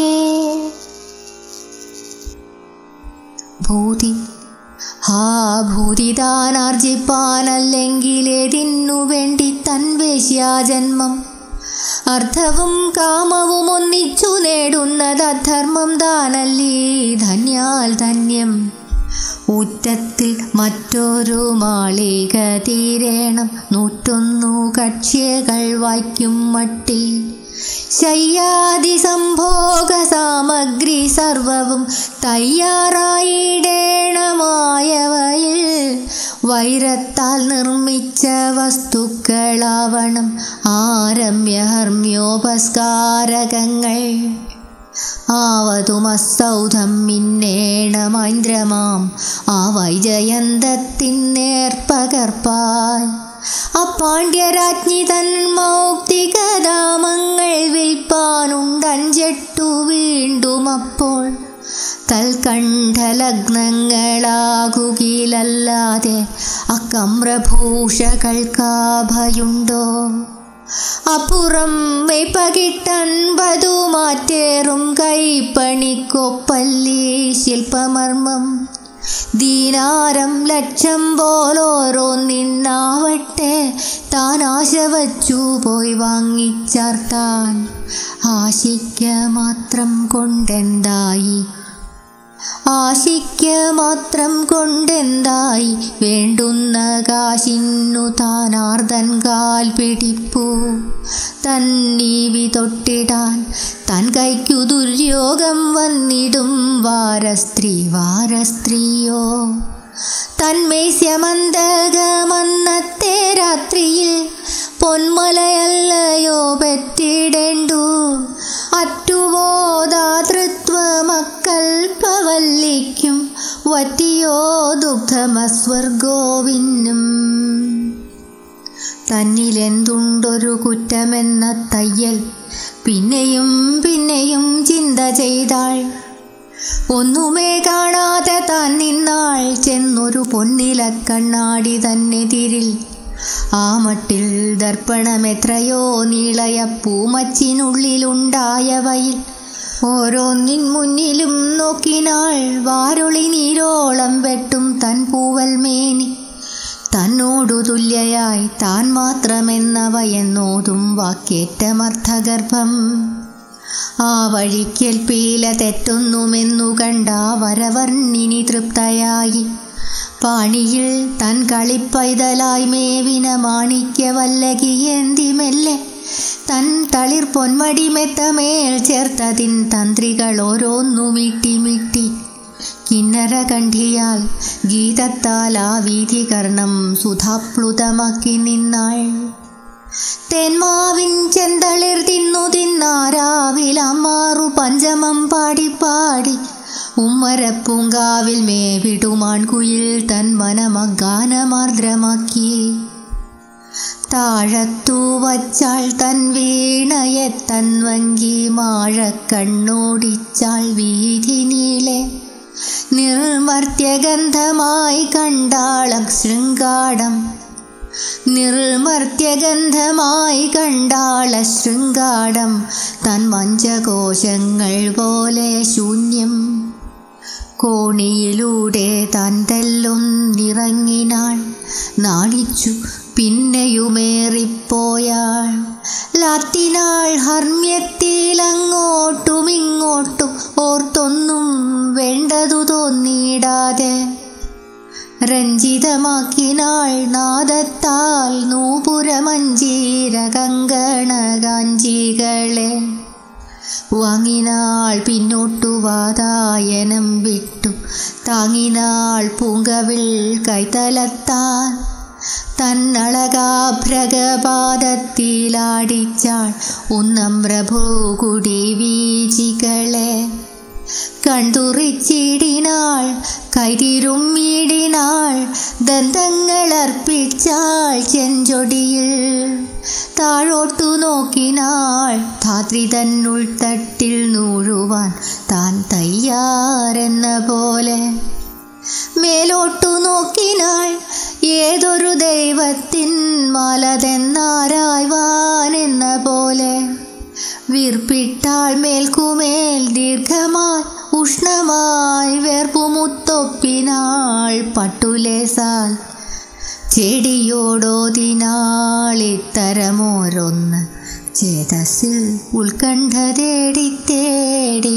ഭൂതി ഹാ ഭൂതി താനാർജിപ്പാനല്ലെങ്കിലേതിനു വേണ്ടി തൻ വേശ്യാജന്മം അർത്ഥവും കാമവും ഒന്നിച്ചു നേടുന്നത് അധർമ്മം താനല്ലേ ധന്യാൽ ധന്യം ഊറ്റത്തിൽ മറ്റൊരു മാളിക തീരേണം നൂറ്റൊന്നു കക്ഷ്യകൾ വായിക്കും മട്ടി ശയ്യാദി സംഭോഗ സാമഗ്രി സർവവും തയ്യാറായിടേണമായവയിൽ വൈരത്താൽ നിർമ്മിച്ച വസ്തുക്കളാവണം ആരമ്യഹർമ്യോപസ്കാരകങ്ങൾ ആവതുമസൗധം മിന്നേണമൈന്ദ്രമാം ആ വൈജയന്തത്തിന്നേർപ്പകർപ്പാൽ അപ്പാണ്ഡ്യരാജ്ഞി തൻ മൗക്തികധാമങ്ങൾ വിൽപ്പാനുണ്ടഞ്ചെട്ടു വീണ്ടും അപ്പോൾ തൽക്കണ്ഠലഗ്നങ്ങളാകുകിലല്ലാതെ അക്കമ്രഭൂഷകൾക്കാഭയുണ്ടോ അപ്പുറം വെപ്പകിട്ടൻപതു മാറ്റേറും കൈപ്പണിക്കൊപ്പല്ലി ശില്പമർമ്മം ദീനാരം ലക്ഷം പോലോരോന്നിന്നാവട്ടെ താൻ ആശ വച്ചു പോയി വാങ്ങിച്ചാർത്താൻ ആശിക്ക മാത്രം കൊണ്ടെന്തായി ആശിക്ക മാത്രം കൊണ്ടെന്തായി വേണ്ടുന്ന കാശിന്നു താനാർദൻ കാൽ പിടിപ്പു തന്നീവി തൊട്ടിടാൻ തൻ കൈക്കു ദുര്യോഗം വന്നിടും വാരസ്ത്രീ വാരസ്ത്രീയോ തന്മേസ്യമന്തകമന്നത്തെ രാത്രിയിൽ പൊന്മലയല്ലയോ പെറ്റിടേണ്ടു അറ്റുവോദാതൃത്വ മക്കൽപ്പവല്ലിക്കും വറ്റിയോ ദുഗ്ധമസ്വർഗോവിനും തന്നിലെന്തുണ്ടൊരു കുറ്റമെന്ന തയ്യൽ പിന്നെയും പിന്നെയും ചിന്ത ചെയ്താൾ ഒന്നുമേ കാണാതെ താൻ നിന്നാൾ ചെന്നൊരു പൊന്നില കണ്ണാടി തന്നെതിരിൽ ആ മട്ടിൽ ദർപ്പണമെത്രയോ നീളയ പൂമച്ചിനുള്ളിലുണ്ടായവയിൽ ഓരോന്നിൻ മുന്നിലും നോക്കിനാൾ വാരൊളി നീരോളം വെട്ടും തൻ പൂവൽ മേനി തന്നോടു തുല്യയായി താൻ മാത്രമെന്നവയെന്നോതും വാക്കേറ്റമർത്ഥഗർഭം ആ വഴിക്കൽ പീല തെറ്റൊന്നുമെന്നു കണ്ട വരവർണ്ണിനി തൃപ്തയായി പാണിയിൽ തൻ കളിപ്പൈതലായി മേവിന മാണിക്യ വല്ലകിയേന്തി മെല്ലെ തൻ തളിർ പൊന്മടി മെത്തമേൽ ചേർത്തതിൻ തന്ത്രികൾ ഓരോന്നു മിട്ടി മിട്ടി കിന്നരകണ്ഠിയാൽ ഗീതത്താൽ ആ വീതികർണം സുധാപ്ലുതമാക്കി നിന്നാൾ തേന്മാവിൻ ചെന്തളിർ തിന്നു തിന്നാരാവിലമ്മാറു പഞ്ചമം പാടി പാടി ഉമ്മരപ്പൂങ്കാവിൽ മേവിടുമാൺകുയിൽ തൻ മനമഗാനമാർദ്രമാക്കി താഴത്തു വച്ചാൾ തൻ വീണയെ തൻ വങ്കി മാഴക്കണ്ണോടിച്ചാൾ വീതി നീളെ നിർമർത്യഗന്ധമായി കണ്ടാളം ശൃംഗാടം നിർമർത്യഗന്ധമായി കണ്ടാള ശൃംഗാടം തൻ മഞ്ചകോശങ്ങൾ പോലെ ശൂന്യം കോണിയിലൂടെ താൻ തെല്ലൊന്നിറങ്ങിനാൾ നാണിച്ചു പിന്നെയുമേറിപ്പോയാൾ ലാത്തിനാൾ ഹർമ്മ്യത്തിലങ്ങോട്ടും ഇങ്ങോട്ടും ഓർത്തൊന്നും വേണ്ടതു തോന്നിയിടാതെ രഞ്ജിതമാക്കിനാൾ നാദത്താൽ നൂപുരമഞ്ചീര കങ്കണകാഞ്ചികളെ വാങ്ങിനാൾ പിന്നോട്ടു വാതായനം വിട്ടു താങ്ങിനാൾ പൂങ്കവിൾ കൈതലത്താൻ തന്നളകാഭ്രകപാദത്തിലാടിച്ചാൾ ഉന്നം പ്രഭുകുടി വീചികളെ കൺതുറിച്ചിടിനാൾ കൈതിരുമ്മിടിനാൾ ദന്തങ്ങളർപ്പിച്ചാൾ ചെഞ്ചൊടിയിൽ താഴോട്ടു നോക്കിനാൾ ധാത്രി തന്നുൾത്തട്ടിൽ നൂഴുവാൻ താൻ തയ്യാറെന്ന പോലെ മേലോട്ടു നോക്കിനാൾ ഏതൊരു ദൈവത്തിൻ മലതെന്നാരായ്വാൻ എന്ന പോലെ വീർപ്പിട്ടാൾ മേൽക്കുമേൽ ദീർഘമായി ഉഷ്ണമായി വേർപ്പുമുത്തൊപ്പിനാൾ പട്ടുലേസാൽ ചെടിയോടോതിനാൾ ഇത്തരമോരൊന്ന് ചേതസ്സിൽ ഉത്കണ്ഠ തേടി തേടി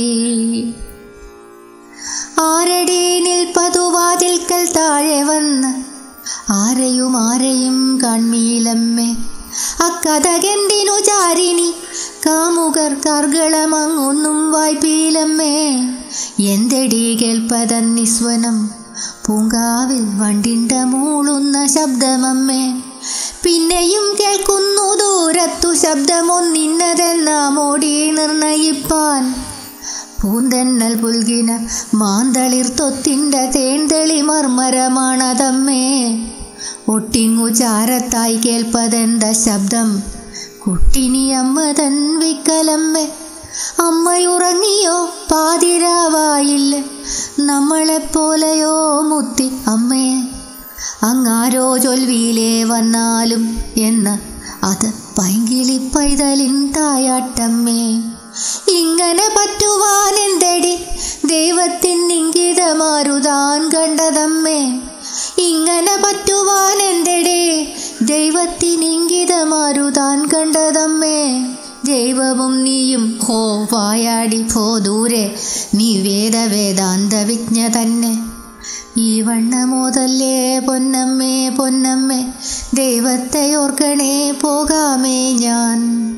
ആരടി നിൽപ്പതുവാതിൽക്കൽ താഴെ വന്ന് ആരെയും ആരെയും കാൺമീലമ്മേ അക്കഥകെന്തിനു ചാരിണി കാമുകർ കർഗളമങ്ങൊന്നും വായ്പീലമ്മേ എന്തെടി കേൾപ്പതന്നിസ്വനം പൂങ്കാവിൽ വണ്ടിണ്ട മൂളുന്ന ശബ്ദമമ്മേ പിന്നെയും കേൾക്കുന്നു ദൂരത്തു ശബ്ദമൊന്നിന്നതെന്നാമോടി നിർണയിപ്പാൻ പൂന്തന്നൽ പുൽകിന മാന്തളിർത്തൊത്തിൻ്റെ തേൻതെളി മർമരമാണതമ്മേ ഒട്ടിങ്ങു ചാരത്തായി കേൾപ്പതെന്ത ശബ്ദം കുട്ടിനി അമ്മ തൻ വിക്കലമ്മേ അമ്മയുറങ്ങിയോ പാതിരാവായില്ല നമ്മളെപ്പോലെയോ മുത്തി അമ്മേ അങ്ങാരോ ചൊൽവിയിലേ വന്നാലും എന്ന് അത് പൈങ്കിളി പൈതലിൻ തായാട്ടമ്മേ ഇങ്ങനെ പറ്റുവാൻ എന്തടി ദൈവത്തിൻ ഇംഗിതമാരുതാൻ കണ്ടതമ്മേ ഇങ്ങനെ പറ്റുവാൻ എന്തടി ദൈവത്തിൻ ഇംഗിതമാരുതാൻ കണ്ടതമ്മേ ദൈവവും നീയും ഹോ വായാടി പോ ദൂരെ നീ വേദ വേദാന്ത വിജ്ഞ തന്നെ ഈ വണ്ണമോതല്ലേ പൊന്നമ്മേ പൊന്നമ്മേ ദൈവത്തെ ഓർക്കണേ പോകാമേ ഞാൻ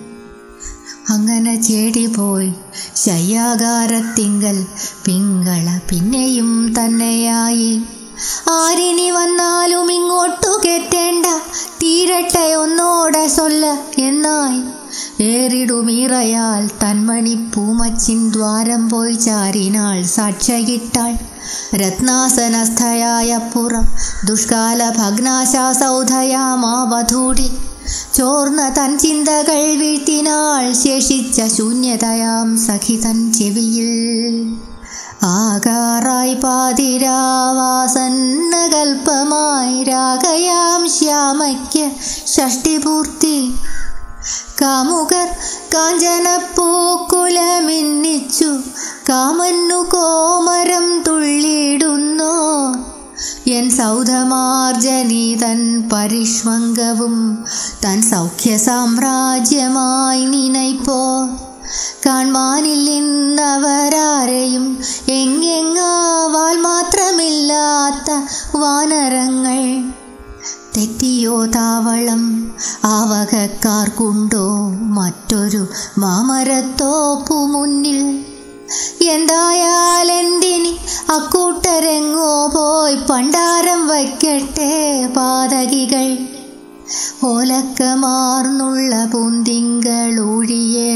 അങ്ങനെ ചേടി പോയി ശയ്യാകാരത്തിങ്കൽ പിങ്കള പിന്നെയും തന്നെയായി ആരിനി വന്നാലും ഇങ്ങോട്ടു കെട്ടേണ്ട തീരട്ടെ ഒന്നോടെ സൊല്ല എന്നായി ഏറിടുമീറയാൽ തന്മണി പൂമച്ചിൻ ദ്വാരം പോയി ചാരിനാൾ സാക്ഷയിട്ടാൾ രത്നാസനസ്ഥയായ പുറം ദുഷ്കാല ഭഗ്നാശാസൗധയാമാവധൂടി ചോർന്ന തൻ ചിന്തകൾ വീഴ്ത്തിനാൾ ശേഷിച്ച ശൂന്യതയാം സഖി തൻ ചെവിയിൽ ആകാറായി പാതിരാവാസന്നകൽപ്പമായി രാഗയാം ശ്യാമയ്ക്ക് ഷഷ്ടിപൂർത്തി കാമുകർ കാഞ്ചനപ്പൂക്കുലമിന്നിച്ചു കാമന്നു കോമരം തുള്ളിയിടുന്നോ എൻ സൗധമാർജനി തൻ പരിഷ്മംഗവും തൻ സൗഖ്യ സാമ്രാജ്യമായി നിനയിപ്പോ കാൺമാനില്ലെന്നവരാരെയും എങ്ങെങ്ങാവാൽ മാത്രമില്ലാത്ത വാനരങ്ങൾ തെറ്റിയോ താവളം ആവകക്കാർക്കുണ്ടോ മറ്റൊരു മാമരത്തോപ്പു മുന്നിൽ എന്തായാലെന്തിനി അക്കൂട്ടരെങ്ങോ പോയി പണ്ടാരം വയ്ക്കട്ടെ പാതകികൾ ഓലക്കമാർന്നുള്ള പൂന്തിങ്കളൂഴിയെ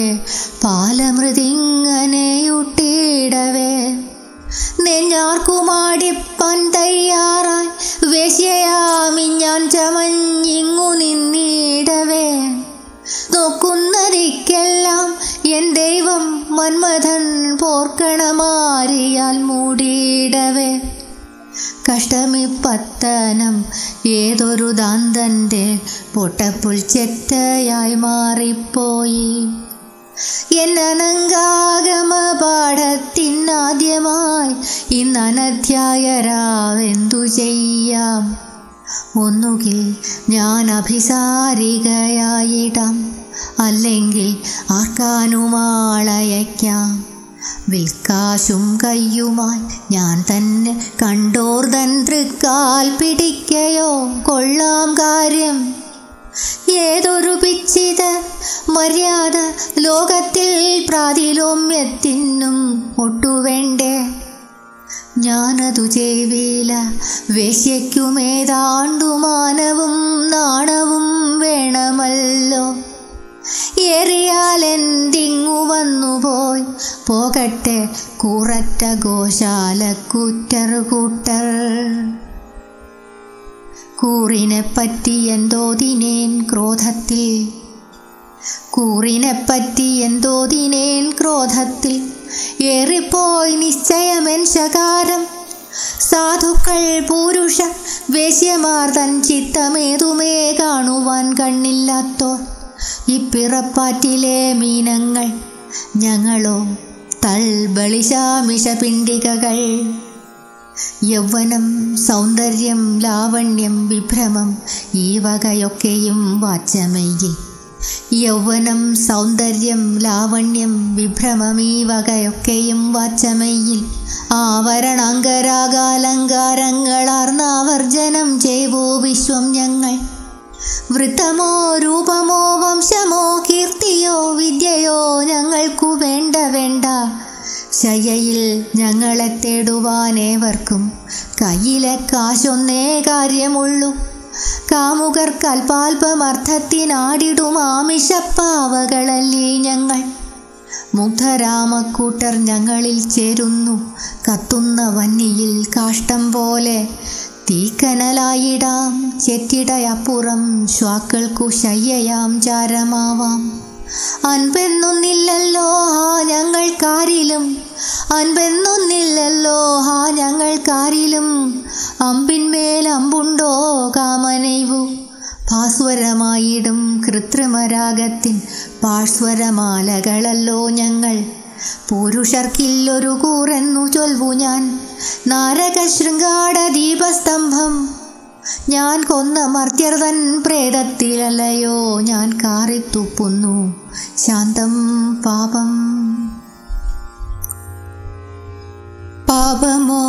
പാലമൃതിങ്ങനെയുട്ടിയിടവേ നെഞ്ഞാർക്കുമാടിപ്പൻ തയ്യാറായി വേശ്യയാമി ഞാൻ ചമഞ്ഞിങ്ങു നിന്നിടവേ നോക്കുന്നതിക്കെല്ലാം എൻ ദൈവം മന്മഥൻ പോർക്കണമാരിയാൽ മൂടിയിടവേ കഷ്ടമിപ്പത്തനം ഏതൊരു ദാന്തൻ്റെ പൊട്ടപ്പുൽ ചെറ്റയായി മാറിപ്പോയി എന്നനങ്കാഗമ പാഠത്തിനാദ്യമായി ഇന്നനധ്യായരാവെന്തു ചെയ്യാം ഒന്നുകിൽ ഞാൻ അഭിസാരികയായിടാം അല്ലെങ്കിൽ ആർക്കാനുമാളയക്കാം വിൽക്കാശും കയ്യുമായി ഞാൻ തന്നെ കണ്ടോർ തൻ തൃക്കാൽ പിടിക്കയോ കൊള്ളാം കാര്യം ഏതൊരു പിച്ചിത മര്യാദ ലോകത്തിൽ പ്രാതിലോമ്യത്തിനും ഒട്ടുവേണ്ടേ ഞാനതു ചെയ്വീല വേശ്യയ്ക്കുമേതാണ്ടു മാനവും നാണവും വേണമല്ലോ ഏറിയാൽ എന്തിങ്ങു വന്നുപോയി പോകട്ടെ കൂററ്റ ഗോശാല കൂറ്റർ കൂട്ടർ കൂറിനെപ്പറ്റി എന്തോതിനേൻ ക്രോധത്തിൽ കൂറിനെപ്പറ്റി എന്തോതിനേൻ ക്രോധത്തിൽ ഏറിപ്പോയി നിശ്ചയമെൻ ശകാരം സാധുക്കൾ പുരുഷ വേശ്യമാർ തൻ ചിത്തമേതുമേ കാണുവാൻ കണ്ണില്ലാത്തോർ ഇപ്പിറപ്പാറ്റിലെ മീനങ്ങൾ ഞങ്ങളോ തൽബളിശാമിഷ പിണ്ടികകൾ യൗവനം സൗന്ദര്യം ലാവണ്യം വിഭ്രമം ഈ വകയൊക്കെയും വാച്ചമയിൽ യൗവനം സൗന്ദര്യം ലാവണ്യം വിഭ്രമം ഈ വകയൊക്കെയും വാച്ചമയിൽ ആവരണാങ്കരാകാലങ്കാരങ്ങളാർന്നാവർജനം ചെയ്വോ വിശ്വം ഞങ്ങൾ വൃത്തമോ രൂപമോ വംശമോ കീർത്തിയോ വിദ്യയോ ഞങ്ങൾക്കു വേണ്ട വേണ്ട ശയ്യയിൽ ഞങ്ങളെ തേടുവാനേവർക്കും കയ്യിലെ കാശൊന്നേ കാര്യമുള്ളൂ കാമുകർക്കൽപാൽപമർത്ഥത്തിനാടിടും ആമിഷപ്പാവകളല്ലേ ഞങ്ങൾ മുഗ്ധരാമക്കൂട്ടർ ഞങ്ങളിൽ ചേരുന്നു കത്തുന്ന വന്നിയിൽ കാഷ്ടം പോലെ തീക്കനലായിടാം ചെറ്റിടയപ്പുറം ശ്വാക്കൾക്കു ശയ്യയാം ചാരമാവാം അൻപെന്നൊന്നില്ലല്ലോ ഹാ ഞങ്ങൾക്കാരിലും അൻപെന്നൊന്നില്ലല്ലോ ഹാ ഞങ്ങൾക്കാരിലും അമ്പിന്മേൽ അമ്പുണ്ടോ കാമനൈവു ഭാസ്വരമായിടും കൃത്രിമരാഗത്തിൻ പാഴ്സ്വരമാലകളല്ലോ ഞങ്ങൾ പുരുഷർക്കില്ലൊരു കൂറെന്നു ചൊൽവു ഞാൻ നാരകശൃംഗാട ദീപസ്തംഭം ഞാൻ കൊന്ന മർത്യർ തൻ പ്രേതത്തിലല്ലയോ ഞാൻ കാറിത്തുപ്പുന്നു ശാന്തം പാപം പാപമോ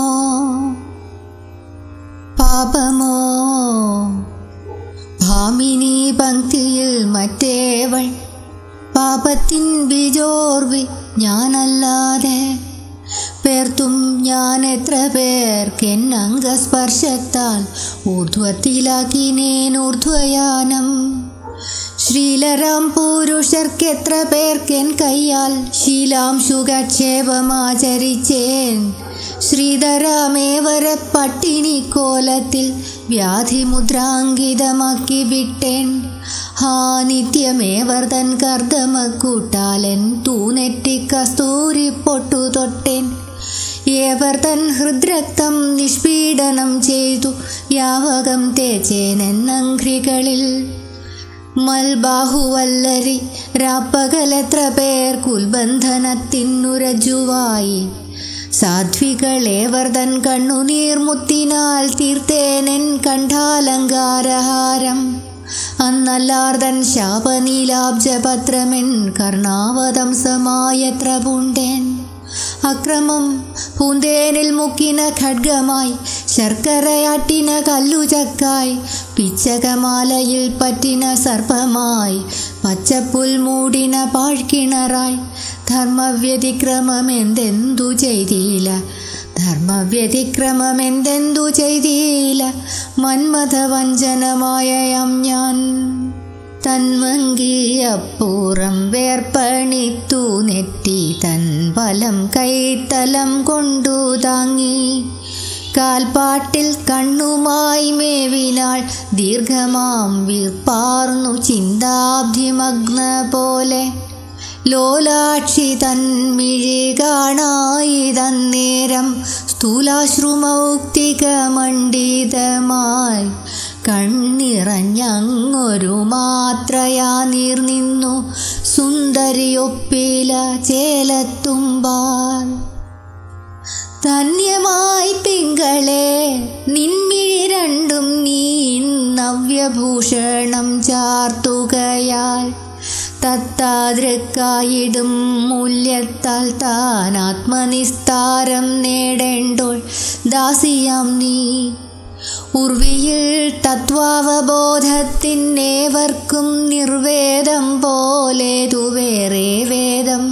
പാപമോ ഭാമിനി പങ്ക്തിയിൽ മറ്റേവൾ പാപത്തിൻ ബീജോർവി ഞാനല്ലാതെ പേർത്തും ഞാൻ എത്ര പേർക്കെൻ അംഗസ്പർശത്താൽ ഊർധ്വത്തിലാക്കിനേൻ ഊർധ്വയാനം ശ്രീലരാം പുരുഷർക്കെത്ര പേർക്കെൻ കയ്യാൽ ശീലാംശുഖക്ഷേപമാചരിച്ചേൻ ശ്രീധരാമേവര പട്ടിണിക്കോലത്തിൽ വ്യാധിമുദ്രാങ്കിതമാക്കി വിട്ടേൻ ഹാ നിത്യമേവർ തൻ കർദ്ദമക്കൂട്ടാലൻ തൂനെറ്റി കസ്തൂരി പൊട്ടു തൊട്ടേൻ ഏവർ തൻ ഹൃദ്രക്തം നിഷ്പീഡനം ചെയ്തു യാവകം തേച്ചേനെന്നഘ്രികളിൽ മൽബാഹുവല്ലരി രാപ്പകലെത്ര പേർ കുൽബന്ധനത്തിനുരജുവായി സാധ്വികളേവർ തൻ കണ്ണുനീർമുത്തിനാൽ തീർത്തേനെൻ കണ്ഠാലങ്കാരഹാരം അന്നല്ലാർതൻ ശാപനീലാബ്ജപത്രമെൻ കർണാവതംസമായത്ര പൂണ്ടേൻ അക്രമം പൂന്തേനിൽ മുക്കിന ഖഡ്ഗമായി ശർക്കരയാട്ടിന കല്ലുചക്കായി പിച്ചകമാലയിൽ പറ്റിന സർപ്പമായി പച്ചപ്പുൽ മൂടിന പാഴ്ക്കിണറായി ധർമ്മവ്യതിക്രമമെന്തെന്തു ചെയ്തില്ല ധർമ്മവ്യതിക്രമമെന്തെന്തു ചെയ്തില്ല മന്മഥവഞ്ചനമായയം ഞാൻ തന്മങ്കിയപ്പൂറം വേർപ്പണിത്തു നെറ്റി തൻ ബലം കൈത്തലം കൊണ്ടു താങ്ങി കാൽപ്പാട്ടിൽ കണ്ണുമായി മേവിനാൾ ദീർഘമാം വീർപ്പാർന്നു ചിന്താബ്ധിമഗ്ന പോലെ ലോലാക്ഷി തന്മിഴി കാണായി തന്നേരം സ്ഥൂലാശ്രുമൗക്തികമണ്ഡിതമായി കണ്ണിറഞ്ഞങ്ങൊരു മാത്രയാ നീർനിന്നു സുന്ദരിയൊപ്പില ചേലത്തുമ്പാൽ ധന്യമായി തിങ്കളെ നിൻമിഴി രണ്ടും നീ നവ്യഭൂഷണം ചാർത്തുകയാൽ തത്താതൃക്കായിടും മൂല്യത്താൽ താൻ ആത്മനിസ്താരം നേടേണ്ടോൾ ദാസിയാം നീ ഉർവിയിൽ തത്വാവബോധത്തിനേവർക്കും നിർവേദം പോലേതു വേറെ വേദം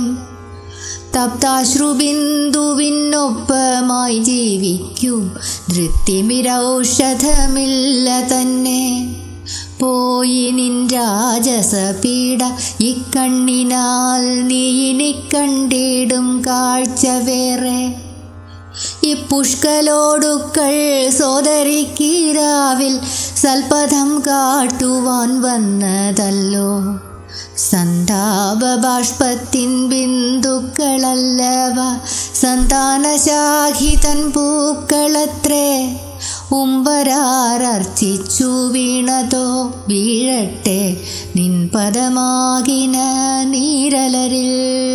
തപ്താശ്രുബിന്ദുവിനൊപ്പമായി ജീവിക്കൂ ധൃത്തിമിരൗഷധമില്ല തന്നെ പോയി നിൻ രാജസപീഡ ഇക്കണ്ണിനാൽ നീ ഇനി കണ്ടിടും കാഴ്ച വേറെ ഈ പുഷ്കലോടുക്കൾ സോദരിക്കീരാവിൽ സൽപഥം കാട്ടുവാൻ വന്നതല്ലോ സന്താപബാഷ്പത്തിൻ ബിന്ദുക്കളല്ലവ സന്താനശാഖിതൻ പൂക്കളത്രേ ഉമ്പരാർച്ചിച്ചു വീണതോ വീഴട്ടെ നിൻ പദമാകിന നീരലരിൽ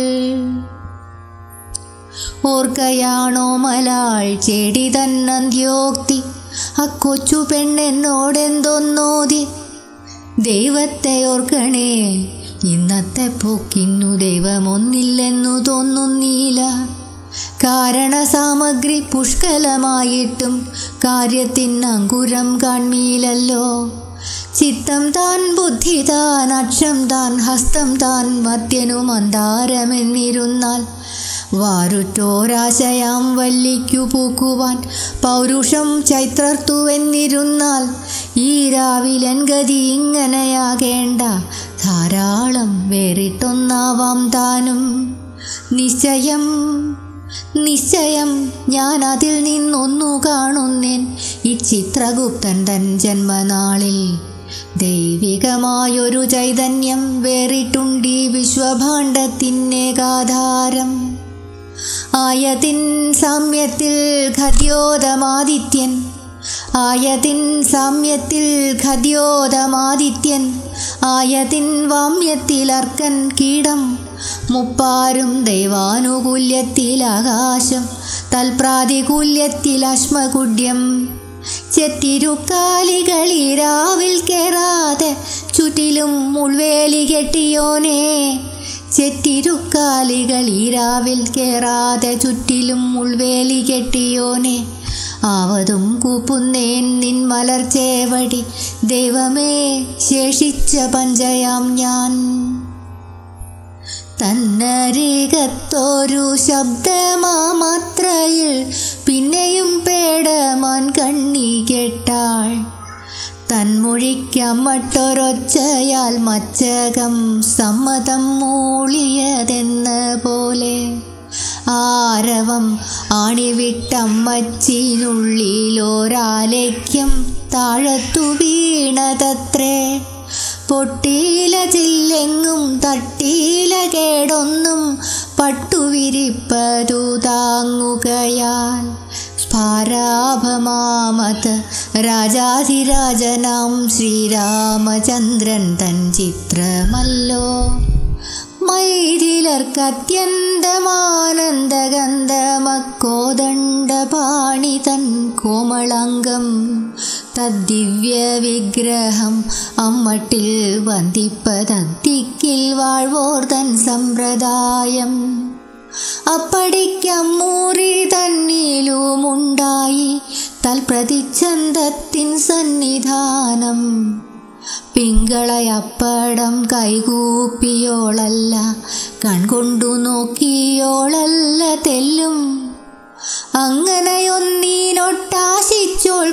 ഓർക്കയാണോ മലാൾ ചെടി തന്നന്ത്യോക്തി അക്കൊച്ചു പെണ്ണെന്നോടെന്തൊന്നോതി ദൈവത്തെ ഓർക്കണേ ഇന്നത്തെ പോക്കിന്നു ദൈവമൊന്നില്ലെന്നു തോന്നുന്നില്ല കാരണസാമഗ്രി പുഷ്കലമായിട്ടും കാര്യത്തിന് അങ്കുരം കാൺമീലല്ലോ ചിത്തം താൻ ബുദ്ധി താൻ അക്ഷം താൻ ഹസ്തം താൻ മദ്യനു മന്ദാരമെന്നിരുന്നാൽ വാരുറ്റോരാശയാം വല്ലിക്കു പൂക്കുവാൻ പൗരുഷം ചൈത്രർത്തുവെന്നിരുന്നാൽ ഈ രാവിലൻ ഗതി ഇങ്ങനെയാകേണ്ട ധാരാളം വേറിട്ടൊന്നാവാം താനും നിശ്ചയം നിശ്ചയം ഞാൻ അതിൽ നിന്നൊന്നു കാണുന്നേൻ ഈ ചിത്രഗുപ്തൻ തൻ ജന്മനാളിൽ ദൈവികമായൊരു ചൈതന്യം വേറിട്ടുണ്ടീ വിശ്വഭാണ്ഡത്തിനേകാധാരം ആയതിൻ സാമ്യത്തിൽ ഖദ്യോതമാദിത്യൻ ആയതിൻ സാമ്യത്തിൽ ഖദ്യോതമാദിത്യൻ ആയതിൻ വാമ്യത്തിൽ അർക്കൻ കീടം മുപ്പാരും ദൈവാനുകൂല്യത്തിൽ ആകാശം തൽപ്രാതികൂല്യത്തിൽ അശ്മകുഡ്യം ചെത്തിരുക്കാലികളിരാവിൽ കേറാതെ ചുറ്റിലും മുൾവേലി കെട്ടിയോനേ ചെറ്റിരുക്കാലികളിരാവിൽ കേറാതെ ചുറ്റിലും മുൾവേലി കെട്ടിയോനെ ആവതും കൂപ്പുന്നേൻ നിൻ മലർച്ചേവടി ദൈവമേ ശേഷിച്ച പഞ്ചയാം ഞാൻ തന്നരികത്തൊരു ശബ്ദമാത്രയിൽ പിന്നെയും പേടമാൻ കണ്ണി കേട്ടാൾ തന്മൊഴിക്കമ്മട്ടൊരൊച്ചയാൽ മച്ചകം സമ്മതം മൂളിയതെന്ന പോലെ ആരവം ആണിവിട്ടമ്മച്ചിനുള്ളിലോരാലേക്യം താഴത്തു വീണതത്രേ പൊട്ടീല ചില്ലെങ്ങും തട്ടീല കേടൊന്നും പട്ടുവിരിപ്പതു താങ്ങുകയാൽ സ്ഫാരാഭമാമത് രാജാധിരാജനാം ശ്രീരാമചന്ദ്രൻ തൻ ചിത്രമല്ലോ മൈഥിലർക്കത്യന്തമാനന്ദഗന്ധമക്കോദണ്ഡപാണി തൻ കോമളാംഗം തദ്ദിവ്യ വിഗ്രഹം അമ്മട്ടിൽ വന്ദിപ്പതദ്ദിക്കിൽ വാഴ്വോർ തൻ സമ്പ്രദായം അപ്പടിക്കമ്മൂറി തന്നിലുമുണ്ടായി തൽപ്രതിച്ഛന്തത്തിൻ സന്നിധാനം പിങ്കളയപ്പടം കൈകൂപ്പിയോളല്ല കൺകൊണ്ടു നോക്കിയോളല്ല തെല്ലും അങ്ങനെയൊന്നീനൊട്ടാശിച്ചോൾ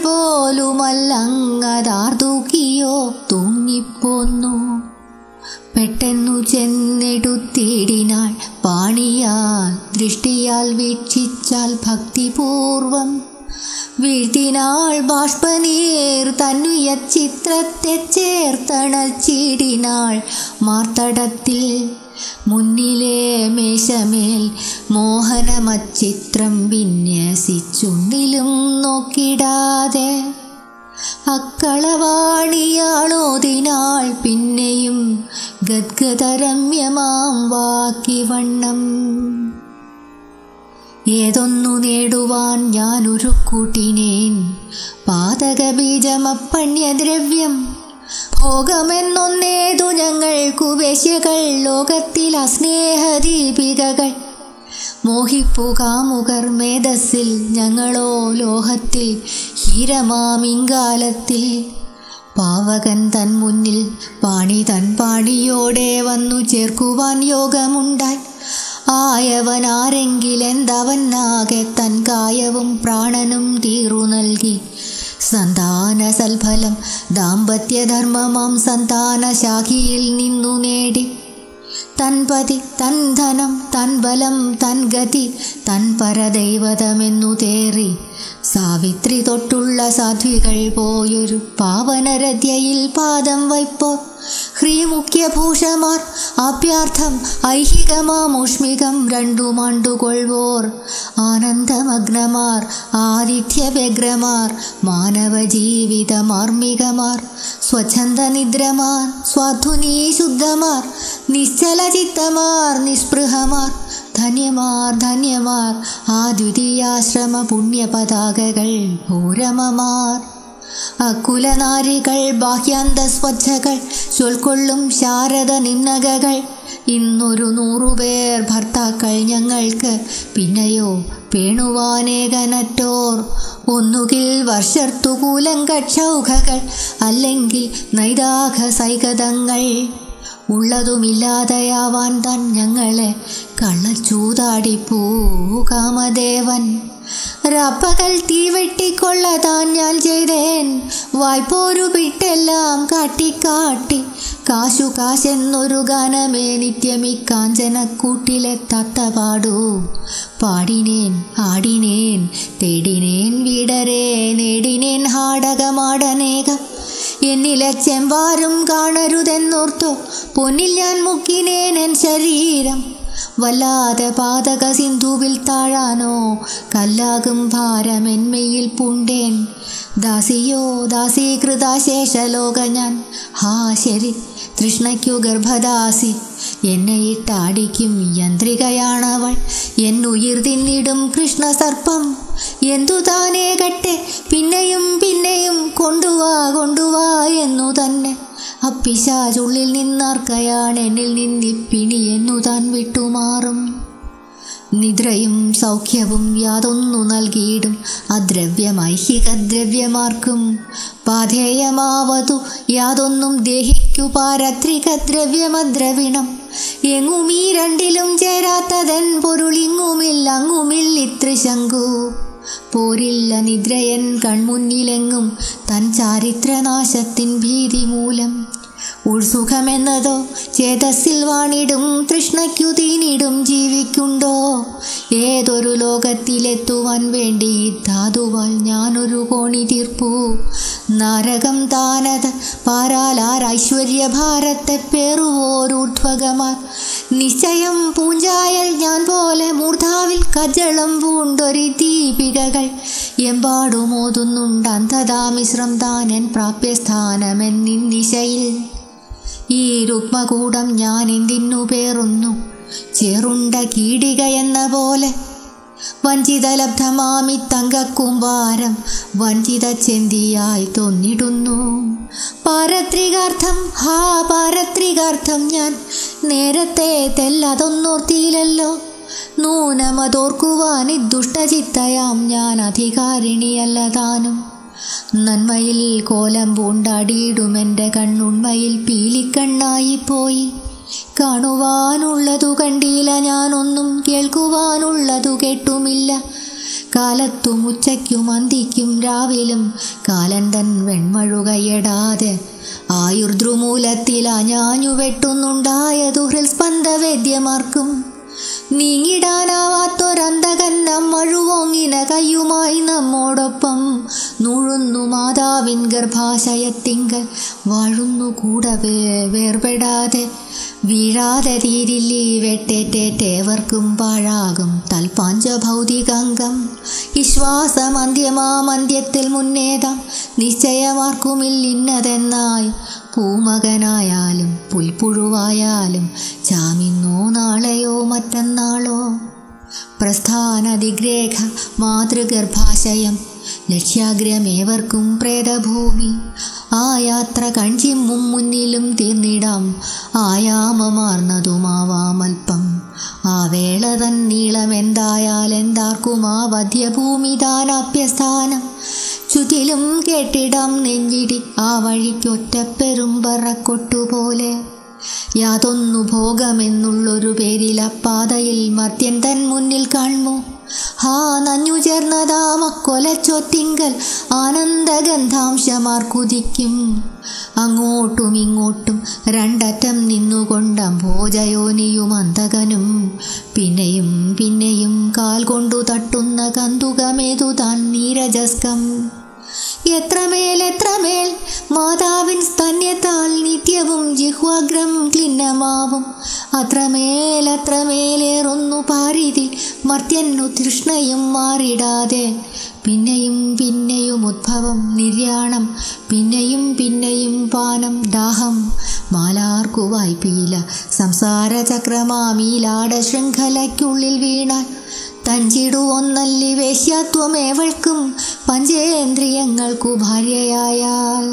പോലുമല്ലങ്ങതാർതൂക്കിയോ തൂങ്ങിപ്പോന്നു പെട്ടെന്നു ചെന്നെടുത്തിടിനാൾ പാണിയാൽ ദൃഷ്ടിയാൽ വീക്ഷിച്ചാൽ ഭക്തിപൂർവം വീഴ്ത്തിനാൾ ബാഷ്പനീർ തന്നുയ ചിത്രത്തെ ചേർത്തണച്ചിടിനാൾ മാർത്തടത്തിൽ മുന്നിലെ മേശമേൽ മോഹനമച്ചിത്രം വിന്യസിച്ചുണ്ടിലും നോക്കിടാതെ അക്കളവാണിയാളോതിനാൾ പിന്നെയും ഗദ്ഗതരമ്യമാം വാക്കിവണ്ണം ഏതൊന്നു നേടുവാൻ ഞാനൊരു കൂട്ടിനേൻ പാതകബീജമപ്പണ്യദ്രവ്യം ഭോഗമെന്നൊന്നേതു ഞങ്ങൾക്കു വേശ്യകൾ ലോകത്തിൽ അസ്നേഹദീപികകൾ മോഹിപ്പു കാമുകർ മേധസ്സിൽ ഞങ്ങളോ ലോഹത്തിൽ ഹീരമാമിങ്കാലത്തിൽ പാവകൻ തൻ മുന്നിൽ പാണി തൻ പാണിയോടെ വന്നു ചേർക്കുവാൻ യോഗമുണ്ടായി ആയവൻ ആരെങ്കിലെന്തവനാകെ തൻ കായവും പ്രാണനും തീറു നൽകി സന്താന സൽഫലം ദാമ്പത്യധർമ്മമാം സന്താന ശാഖിയിൽ നിന്നു നേടി തൻ പതി തൻ ധനം തൻ ബലം തൻ ഗതി തൻ പരദൈവതമെന്നു തേറി സാവിത്രി തൊട്ടുള്ള സാധ്വികൾ പോയൊരു പാവനരദ്യയിൽ പാദം വയ്പ്പോ ഹ്രീമുഖ്യഭൂഷമാർ ആപ്യാർത്ഥം ഐഹികമാമുഷ്മികം രണ്ടുമാണ്ടുകൊള്ളുവോർ ആനന്ദമഗ്നമാർ ആതിഥ്യവ്യഗ്രമാർ മാനവജീവിതമാർമികമാർ സ്വച്ഛന്ദനിദ്രമാർ സ്വാധുനീ ശുദ്ധമാർ നിശ്ചലചിത്തമാർ നിസ്പൃഹമാർ ധന്യമാർ ധന്യമാർ ആ ദ്വിതീയാശ്രമ പുണ്യപതാകകൾ പൂരമമാർ അക്കുലനാരികൾ ബാഹ്യാന്തസ്വച്ഛകൾ ചൊൽക്കൊള്ളും ശാരദ നിന്നകകൾ ഇന്നൊരു നൂറുപേർ ഭർത്താക്കൾ ഞങ്ങൾക്ക് പിന്നെയോ പേണുവാനേകനറ്റോർ ഒന്നുകിൽ വർഷർത്തുകൂലങ്കക്ഷൗഖകൾ അല്ലെങ്കിൽ നൈതാഘ സൈകതങ്ങൾ ഉള്ളതുമില്ലാതെയാവാൻ താൻ ഞങ്ങളെ കള്ളച്ചൂതാടിപ്പൂ കാമദേവൻ റപ്പകൽ തീവെട്ടിക്കൊള്ളതാൻ ഞാൻ ചെയ്തേൻ വായ്പോരു വിട്ടെല്ലാം കാട്ടിക്കാട്ടി കാശു കാശെന്നൊരു ഗാനമേ നിത്യമി കാഞ്ചനക്കൂട്ടിലെ തത്തപാടൂ പാടിനേൻ ആടിനേൻ തേടിനേൻ വിടരേ നേടിനേൻ ഹാടകമാടനേകം എന്നിലെ ചെമ്പാരും കാണരുതെന്നോർത്തോ പൊന്നിൽ ഞാൻ മുക്കിനേൻ എൻ ശരീരം വല്ലാതെ പാതക സിന്ധുവിൽ താഴാനോ കല്ലാകും ഭാരമെന്മയിൽ പൂണ്ടേൻ ദാസിയോ ദാസീകൃതാശേഷലോക ഞാൻ ഹാ ശരി തൃഷ്ണയ്ക്കു ഗർഭദാസി എന്നെ ഇട്ടാടിക്കും യന്ത്രികയാണവൾ എന്നുയിർ തിന്നിടും കൃഷ്ണസർപ്പം എന്തു താനേ കട്ടെ പിന്നെയും പിന്നെയും കൊണ്ടുവാ കൊണ്ടുവാ എന്നു തന്നെ അപ്പിശാചുള്ളിൽ നിന്നാർക്കയാണ് എന്നിൽ നിന്നിപ്പിണി എന്നു താൻ വിട്ടുമാറും നിദ്രയും സൗഖ്യവും യാതൊന്നു നൽകിയിടും അദ്രവ്യമൈഹികദ്രവ്യമാർക്കും പാധേയമാവതു യാതൊന്നും ദേഹിക്കു പാരത്രികദ്രവ്യമദ്രവിണം എങ്ങും ഈ രണ്ടിലും ചേരാത്തതൻ പൊരുളിങ്ങുമില്ല അങ്ങുമില്ല ഇത്രിശങ്കു പോരില്ല നിദ്രയൻ കൺമുന്നിലെങ്ങും തൻ ചാരിത്രനാശത്തിൻ ഭീതി മൂലം ഉൾസുഖമെന്നതോ ചേതസ്സിൽ വാണിടും തൃഷ്ണയ്ക്കു തീനിടും ജീവിക്കുണ്ടോ ഏതൊരു ലോകത്തിലെത്തുവാൻ വേണ്ടി ധാതുവാൽ ഞാനൊരു കോണി തീർപ്പു നാരകം താനത് പാരാലാരൈശ്വര്യ ഭാരത്തെ പേറുവോരൂർധ്വകമാർ നിശ്ചയം പൂഞ്ചായൽ ഞാൻ പോലെ മൂർധാവിൽ കജളം പൂണ്ടൊരു ദീപികകൾ എമ്പാടുമോതുന്നുണ്ട് അന്ധതാമിശ്രം താനൻ പ്രാപ്യസ്ഥാനമെന്നിന്നിശയിൽ ഈ രുക്മകൂടം ഞാൻ എന്തിനു പേറുന്നു ചേറുണ്ട കീടിക എന്ന പോലെ വഞ്ചിതലബ്ധമാമി തങ്കക്കുംഭാരം വഞ്ചിത ചെന്തിയായി തോന്നിടുന്നു പാരത്രികാർത്ഥം ഹാ പാരത്രികാർത്ഥം ഞാൻ നേരത്തെ തെല്ലതൊന്നോർത്തിയില്ലല്ലോ നൂനമതോർക്കുവാൻ ദുഷ്ടചിത്തയാം ഞാൻ അധികാരിണിയല്ല താനും നന്മയിൽ കോലം പൂണ്ടാടിയിടുമെൻ്റെ കണ്ണുണ്മയിൽ പീലിക്കണ്ണായിപ്പോയി കാണുവാനുള്ളതു കണ്ടില്ല ഞാനൊന്നും കേൾക്കുവാനുള്ളതു കേട്ടുമില്ല കാലത്തും ഉച്ചയ്ക്കും അന്തിക്കും രാവിലും കാലന്തൻ വെൺമഴുകയടാതെ ആയുർദ്രുമൂലത്തിൽ അഞ്ഞാഞ്ഞു വെട്ടുന്നുണ്ടായതു ഹൃസ്പന്ദവേദ്യമാർക്കും നീങ്ങിടാനാവാത്തൊരന്തകന്നം മഴുവോങ്ങിന കയ്യുമായി നമ്മോടൊപ്പം നുഴുന്നു മാതാവിൻ ഗർഭാശയത്തിങ്കൽ വാഴുന്നു കൂടവേ വേർപെടാതെ വീഴാതെ തീരില്ലി വെട്ടേറ്റേറ്റേവർക്കും പാഴാകും തൽപാഞ്ച ഭൗതികാംഗം വിശ്വാസമന്ത്യമാമന്ത്യത്തിൽ മുന്നേതാം നിശ്ചയമാർക്കുമില്ലിന്നതെന്നായി പൂമകനായാലും പുൽപ്പുഴുവായാലും ചാമിന്നോ നാളെയോ മറ്റന്നാളോ പ്രസ്ഥാനദിഗ്രേഖ മാതൃഗർഭാശയം ലക്ഷ്യാഗ്രമേവർക്കും പ്രേതഭൂമി ആ യാത്ര കൺചിമ്മും മുന്നിലും തീർന്നിടാം ആയാമമാർന്നതുമാവാമൽപ്പം ആ വേള തൻ നീളമെന്തായാൽ എന്താർക്കും ആ വധ്യഭൂമി താനാപ്യസ്ഥാനം ചുറ്റിലും കേട്ടിടാം നെഞ്ചിടി ആ വഴിക്കൊറ്റപ്പെരും പറക്കൊട്ടുപോലെ യാതൊന്നു ഭോഗമെന്നുള്ളൊരു പേരിൽ അപ്പാതയിൽ മർത്യൻ തൻ മുന്നിൽ കാൺമോ ഹാ നഞ്ഞു ചേർന്നതാമക്കൊലച്ചൊത്തിങ്കൽ ആനന്ദഗന്ധാംശമാർ കുതിക്കും അങ്ങോട്ടും ഇങ്ങോട്ടും രണ്ടറ്റം നിന്നുകൊണ്ടം ഭോജയോനിയും അന്തകനും പിന്നെയും പിന്നെയും കാൽ കൊണ്ടു തട്ടുന്ന കന്തുകമേതു താൻ നീരജസ്കം എത്രമേൽ എത്രമേൽ മാതാവിൻ സ്തന്യത്താൽ നിത്യവും ജിഹ്വാഗ്രം ക്ലിന്നമാവും അത്രമേൽ അത്രമേലേറുന്നു പാരിതിൽ മർത്യന്നു തൃഷ്ണയും മാറിടാതെ പിന്നെയും പിന്നെയും ഉദ്ഭവം നിര്യാണം പിന്നെയും പിന്നെയും പാനം ദാഹം മാലാർക്കു വായ്പിയില്ല സംസാര ചക്രമാമീലാട ശൃംഖലയ്ക്കുള്ളിൽ വീണാൽ തഞ്ചിടുവൊന്നല്ലി വേശ്യാത്വമേവൾക്കും പഞ്ചേന്ദ്രിയങ്ങൾക്കു ഭാര്യയായാൽ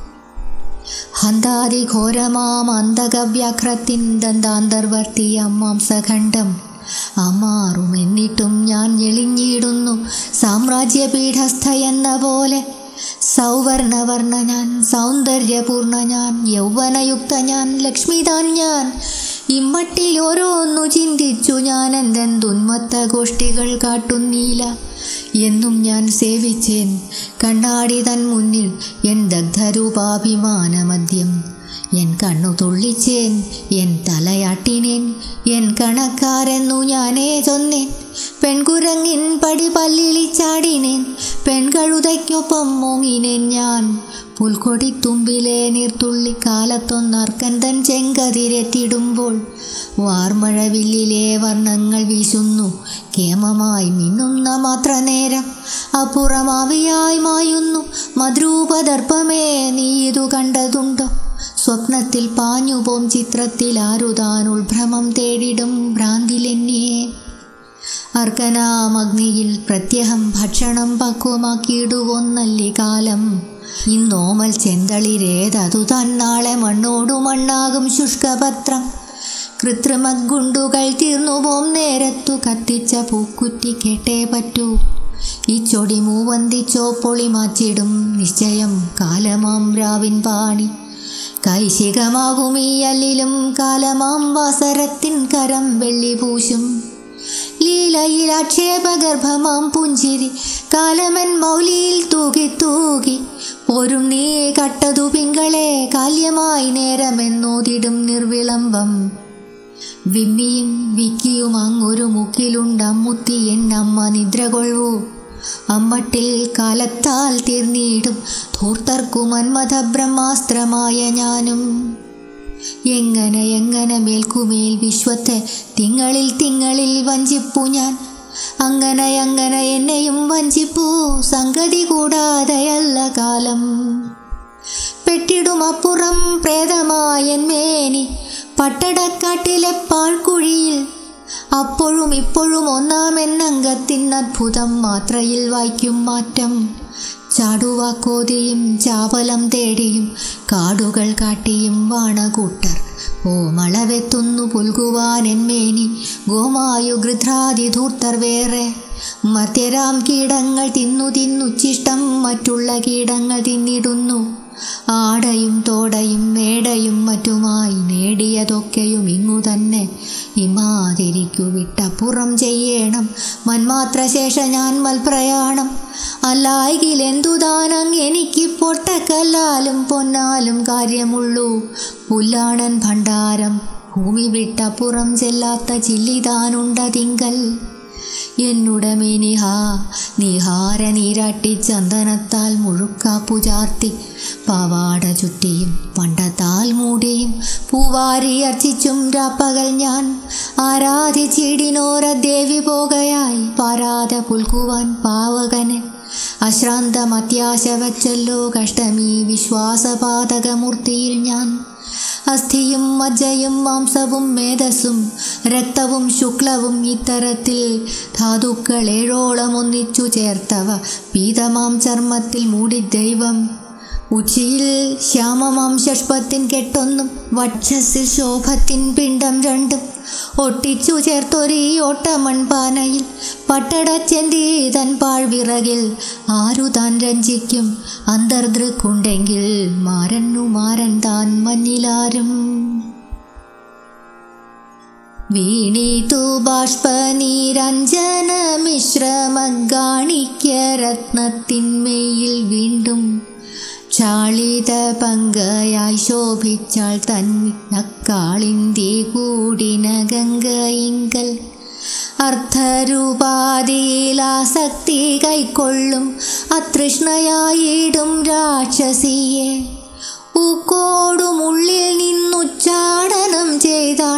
ഹന്താതിഘോരമാം അന്തകവ്യാഘ്രത്തിൻ ദന്താന്തർവർത്തി അമ്മാംസഖണ്ഡം അമാറും എന്നിട്ടും ഞാൻ ഞെളിഞ്ഞിടുന്നു സാമ്രാജ്യപീഠസ്ഥ എന്ന പോലെ സൗവർണവർണ്ണ ഞാൻ സൗന്ദര്യപൂർണ്ണ ഞാൻ യൗവനയുക്ത ഞാൻ ലക്ഷ്മിതാൻ ഞാൻ ഇമ്മട്ടിൽ ഓരോന്നു ചിന്തിച്ചു ഞാൻ എന്തെന്തുന്മത്ത ഗോഷ്ഠികൾ കാട്ടുന്നീല എന്നും ഞാൻ സേവിച്ചേൻ കണ്ണാടി തൻ മുന്നിൽ എൻ ദഗ്ധരൂപാഭിമാനമദ്യം എൻ കണ്ണു തുള്ളിച്ചേൻ എൻ തലയാട്ടിനേൻ എൻ കണക്കാരെന്നു ഞാനേ ചൊന്നേൻ പെൺകുരങ്ങിൻ പടി പല്ലിളിച്ചാടിനേൻ പെൺകഴുതയ്ക്കൊപ്പം മോങ്ങിനേൻ ഞാൻ പുൽക്കൊടിത്തുമ്പിലെ നീർത്തുള്ളി കാലത്തൊന്നർക്കൻ തൻ ചെങ്കതിരെത്തിടുമ്പോൾ വാർമഴവില്ലിലെ വർണ്ണങ്ങൾ വീശുന്നു കേമമായി മിന്നുന്ന മാത്ര നേരം അപ്പുറമാവിയായി മായുന്നു മദ്രൂപദർപ്പമേ നീ ഇതു കണ്ടതുണ്ടോ സ്വപ്നത്തിൽ പാഞ്ഞുപോം ചിത്രത്തിൽ ആരുതാൻ ഉൾഭ്രമം തേടിടും ഭ്രാന്തിലെന്നിയെ അർക്കനാമഗ്നിയിൽ പ്രത്യഹം ഭക്ഷണം പക്വമാക്കിയിടുവൊന്നല്ലി കാലം ഇന്നോമൽ ചെന്തളിരേതതു തന്നാളെ മണ്ണോടു മണ്ണാകും ശുഷ്കപത്രം കൃത്രിമഗുണ്ടുകൾ തീർന്നുപോം നേരത്തു കത്തിച്ച പൂക്കുറ്റി കേട്ടേ പറ്റൂ ഈ ചൊടി മൂവന്തിച്ചോ പൊളി മാച്ചിടും നിശ്ചയം കാലമാം രാവിൻ പാണി കൈശികമാകും ഈ അല്ലിലും കാലമാം വാസരത്തിൻ കരം വെള്ളി പൂശും ലീലയിൽ ആക്ഷേപഗർഭമാം പുഞ്ചിരി കാലമൻ മൗലിയിൽ തൂകി തൂകി പോരും നീ കട്ടതു പിങ്കളെ കാല്യമായി നേരമെന്നോതിടും നിർവിളംബം വിമ്മിയും വിക്കിയും അങ്ങൊരു മുക്കിലുണ്ടമ്മുത്തി എന്നമ്മ നിദ്ര കൊള്ളൂ അമ്മട്ടിൽ കാലത്താൽ തീർന്നിടും ധൂർത്തർക്കു മന്മഥ ബ്രഹ്മാസ്ത്രമായ ഞാനും എങ്ങനെ എങ്ങനെ മേൽക്കുമേൽ വിശ്വത്തെ തിങ്ങളിൽ തിങ്ങളിൽ വഞ്ചിപ്പു ഞാൻ അങ്ങനെ അങ്ങനെ എന്നെയും വഞ്ചിപ്പൂ സംഗതി കൂടാതെയല്ല കാലം പെട്ടിടുമപ്പുറം പ്രേതമായന്മേനി പട്ടടക്കാട്ടിലെ പാഴ്ക്കുഴിയിൽ അപ്പോഴും ഇപ്പോഴും ഒന്നാമെന്നംഗത്തിൻ അത്ഭുതം മാത്രയിൽ വായിക്കും മാറ്റം ചാടുവാക്കോതിയും ചാവലം തേടിയും കാടുകൾ കാട്ടിയും വാണകൂട്ടർ ഓമളവെത്തുന്നു പുൽകുവാൻ എന്മേനി ഗോമായു ഗൃധ്രാതി ധൂർത്തർ വേറെ മധ്യരാം കീടങ്ങൾ തിന്നു തിന്നുച്ചിഷ്ടം മറ്റുള്ള കീടങ്ങൾ തിന്നിടുന്നു ആടയും തോടയും മേടയും മറ്റുമായി നേടിയതൊക്കെയും ഇങ്ങു തന്നെ ഇമാതിരിക്കു വിട്ടപ്പുറം ചെയ്യണം മന്മാത്രശേഷ ഞാൻ മൽപ്രയാണം അല്ലായെങ്കിൽ എന്തുതാനങ് എനിക്ക് പൊട്ടക്കല്ലാലും പൊന്നാലും കാര്യമുള്ളൂ പുല്ലാണൻ ഭണ്ഡാരം ഭൂമി വിട്ടപ്പുറം ചെല്ലാത്ത ചില്ലിതാനുണ്ടതിങ്കൽ എന്നുടമേനിഹാ നിഹാര നീരാട്ടി ചന്ദനത്താൽ മുഴുക്കാപ്പു ചാർത്തി പാവാട ചുറ്റിയും പണ്ടത്താൽ മൂടിയും പൂവാരി അർച്ചിച്ചും രാപ്പകൽ ഞാൻ ആരാധിച്ചിടിനോര ദേവി പോകയായി പാരാതെ പുൽക്കുവാൻ പാവകന് അശ്രാന്തം അത്യാശ വച്ചല്ലോ കഷ്ടമീ വിശ്വാസപാതകമൂർത്തിയിൽ ഞാൻ അസ്ഥിയും മജ്ജയും മാംസവും മേധസ്സും രക്തവും ശുക്ലവും ഇത്തരത്തിൽ ധാതുക്കൾ ഏഴോളം ഒന്നിച്ചു ചേർത്തവ പീതമാം ചർമ്മത്തിൽ മൂടി ദൈവം ഉച്ചിയിൽ ശ്യാമമാം ഷഷ്പത്തിൻ കെട്ടൊന്നും വക്ഷസിൽ ശോഭത്തിൻ പിണ്ടം രണ്ടും ഒട്ടിച്ചു ചേർത്തൊരീ ഓട്ടമൺപാനയിൽ പട്ടടച്ചെന്തി തൻ പാഴ്വിറകിൽ ആരു താൻ രഞ്ജിക്കും അന്തർദൃക്കുണ്ടെങ്കിൽ മാരന്നു മാരൻ താൻ മഞ്ഞിലാരും വീണീതു ബാഷ്പനീരഞ്ജന മിശ്രമഗാണിക്യ രത്നത്തിന്മേയിൽ വീണ്ടും ചാളിത പങ്കയായി ശോഭിച്ചാൾ തൻ നക്കാളിന്തി കൂടിന ഗംഗയിങ്കൽ അർത്ഥരൂപാതിയിലാസക്തി കൈക്കൊള്ളും അതൃഷ്ണയായിടും രാക്ഷസിയെ ൂക്കോടുമുള്ളിൽ നിന്നുച്ചാടനം ചെയ്താൾ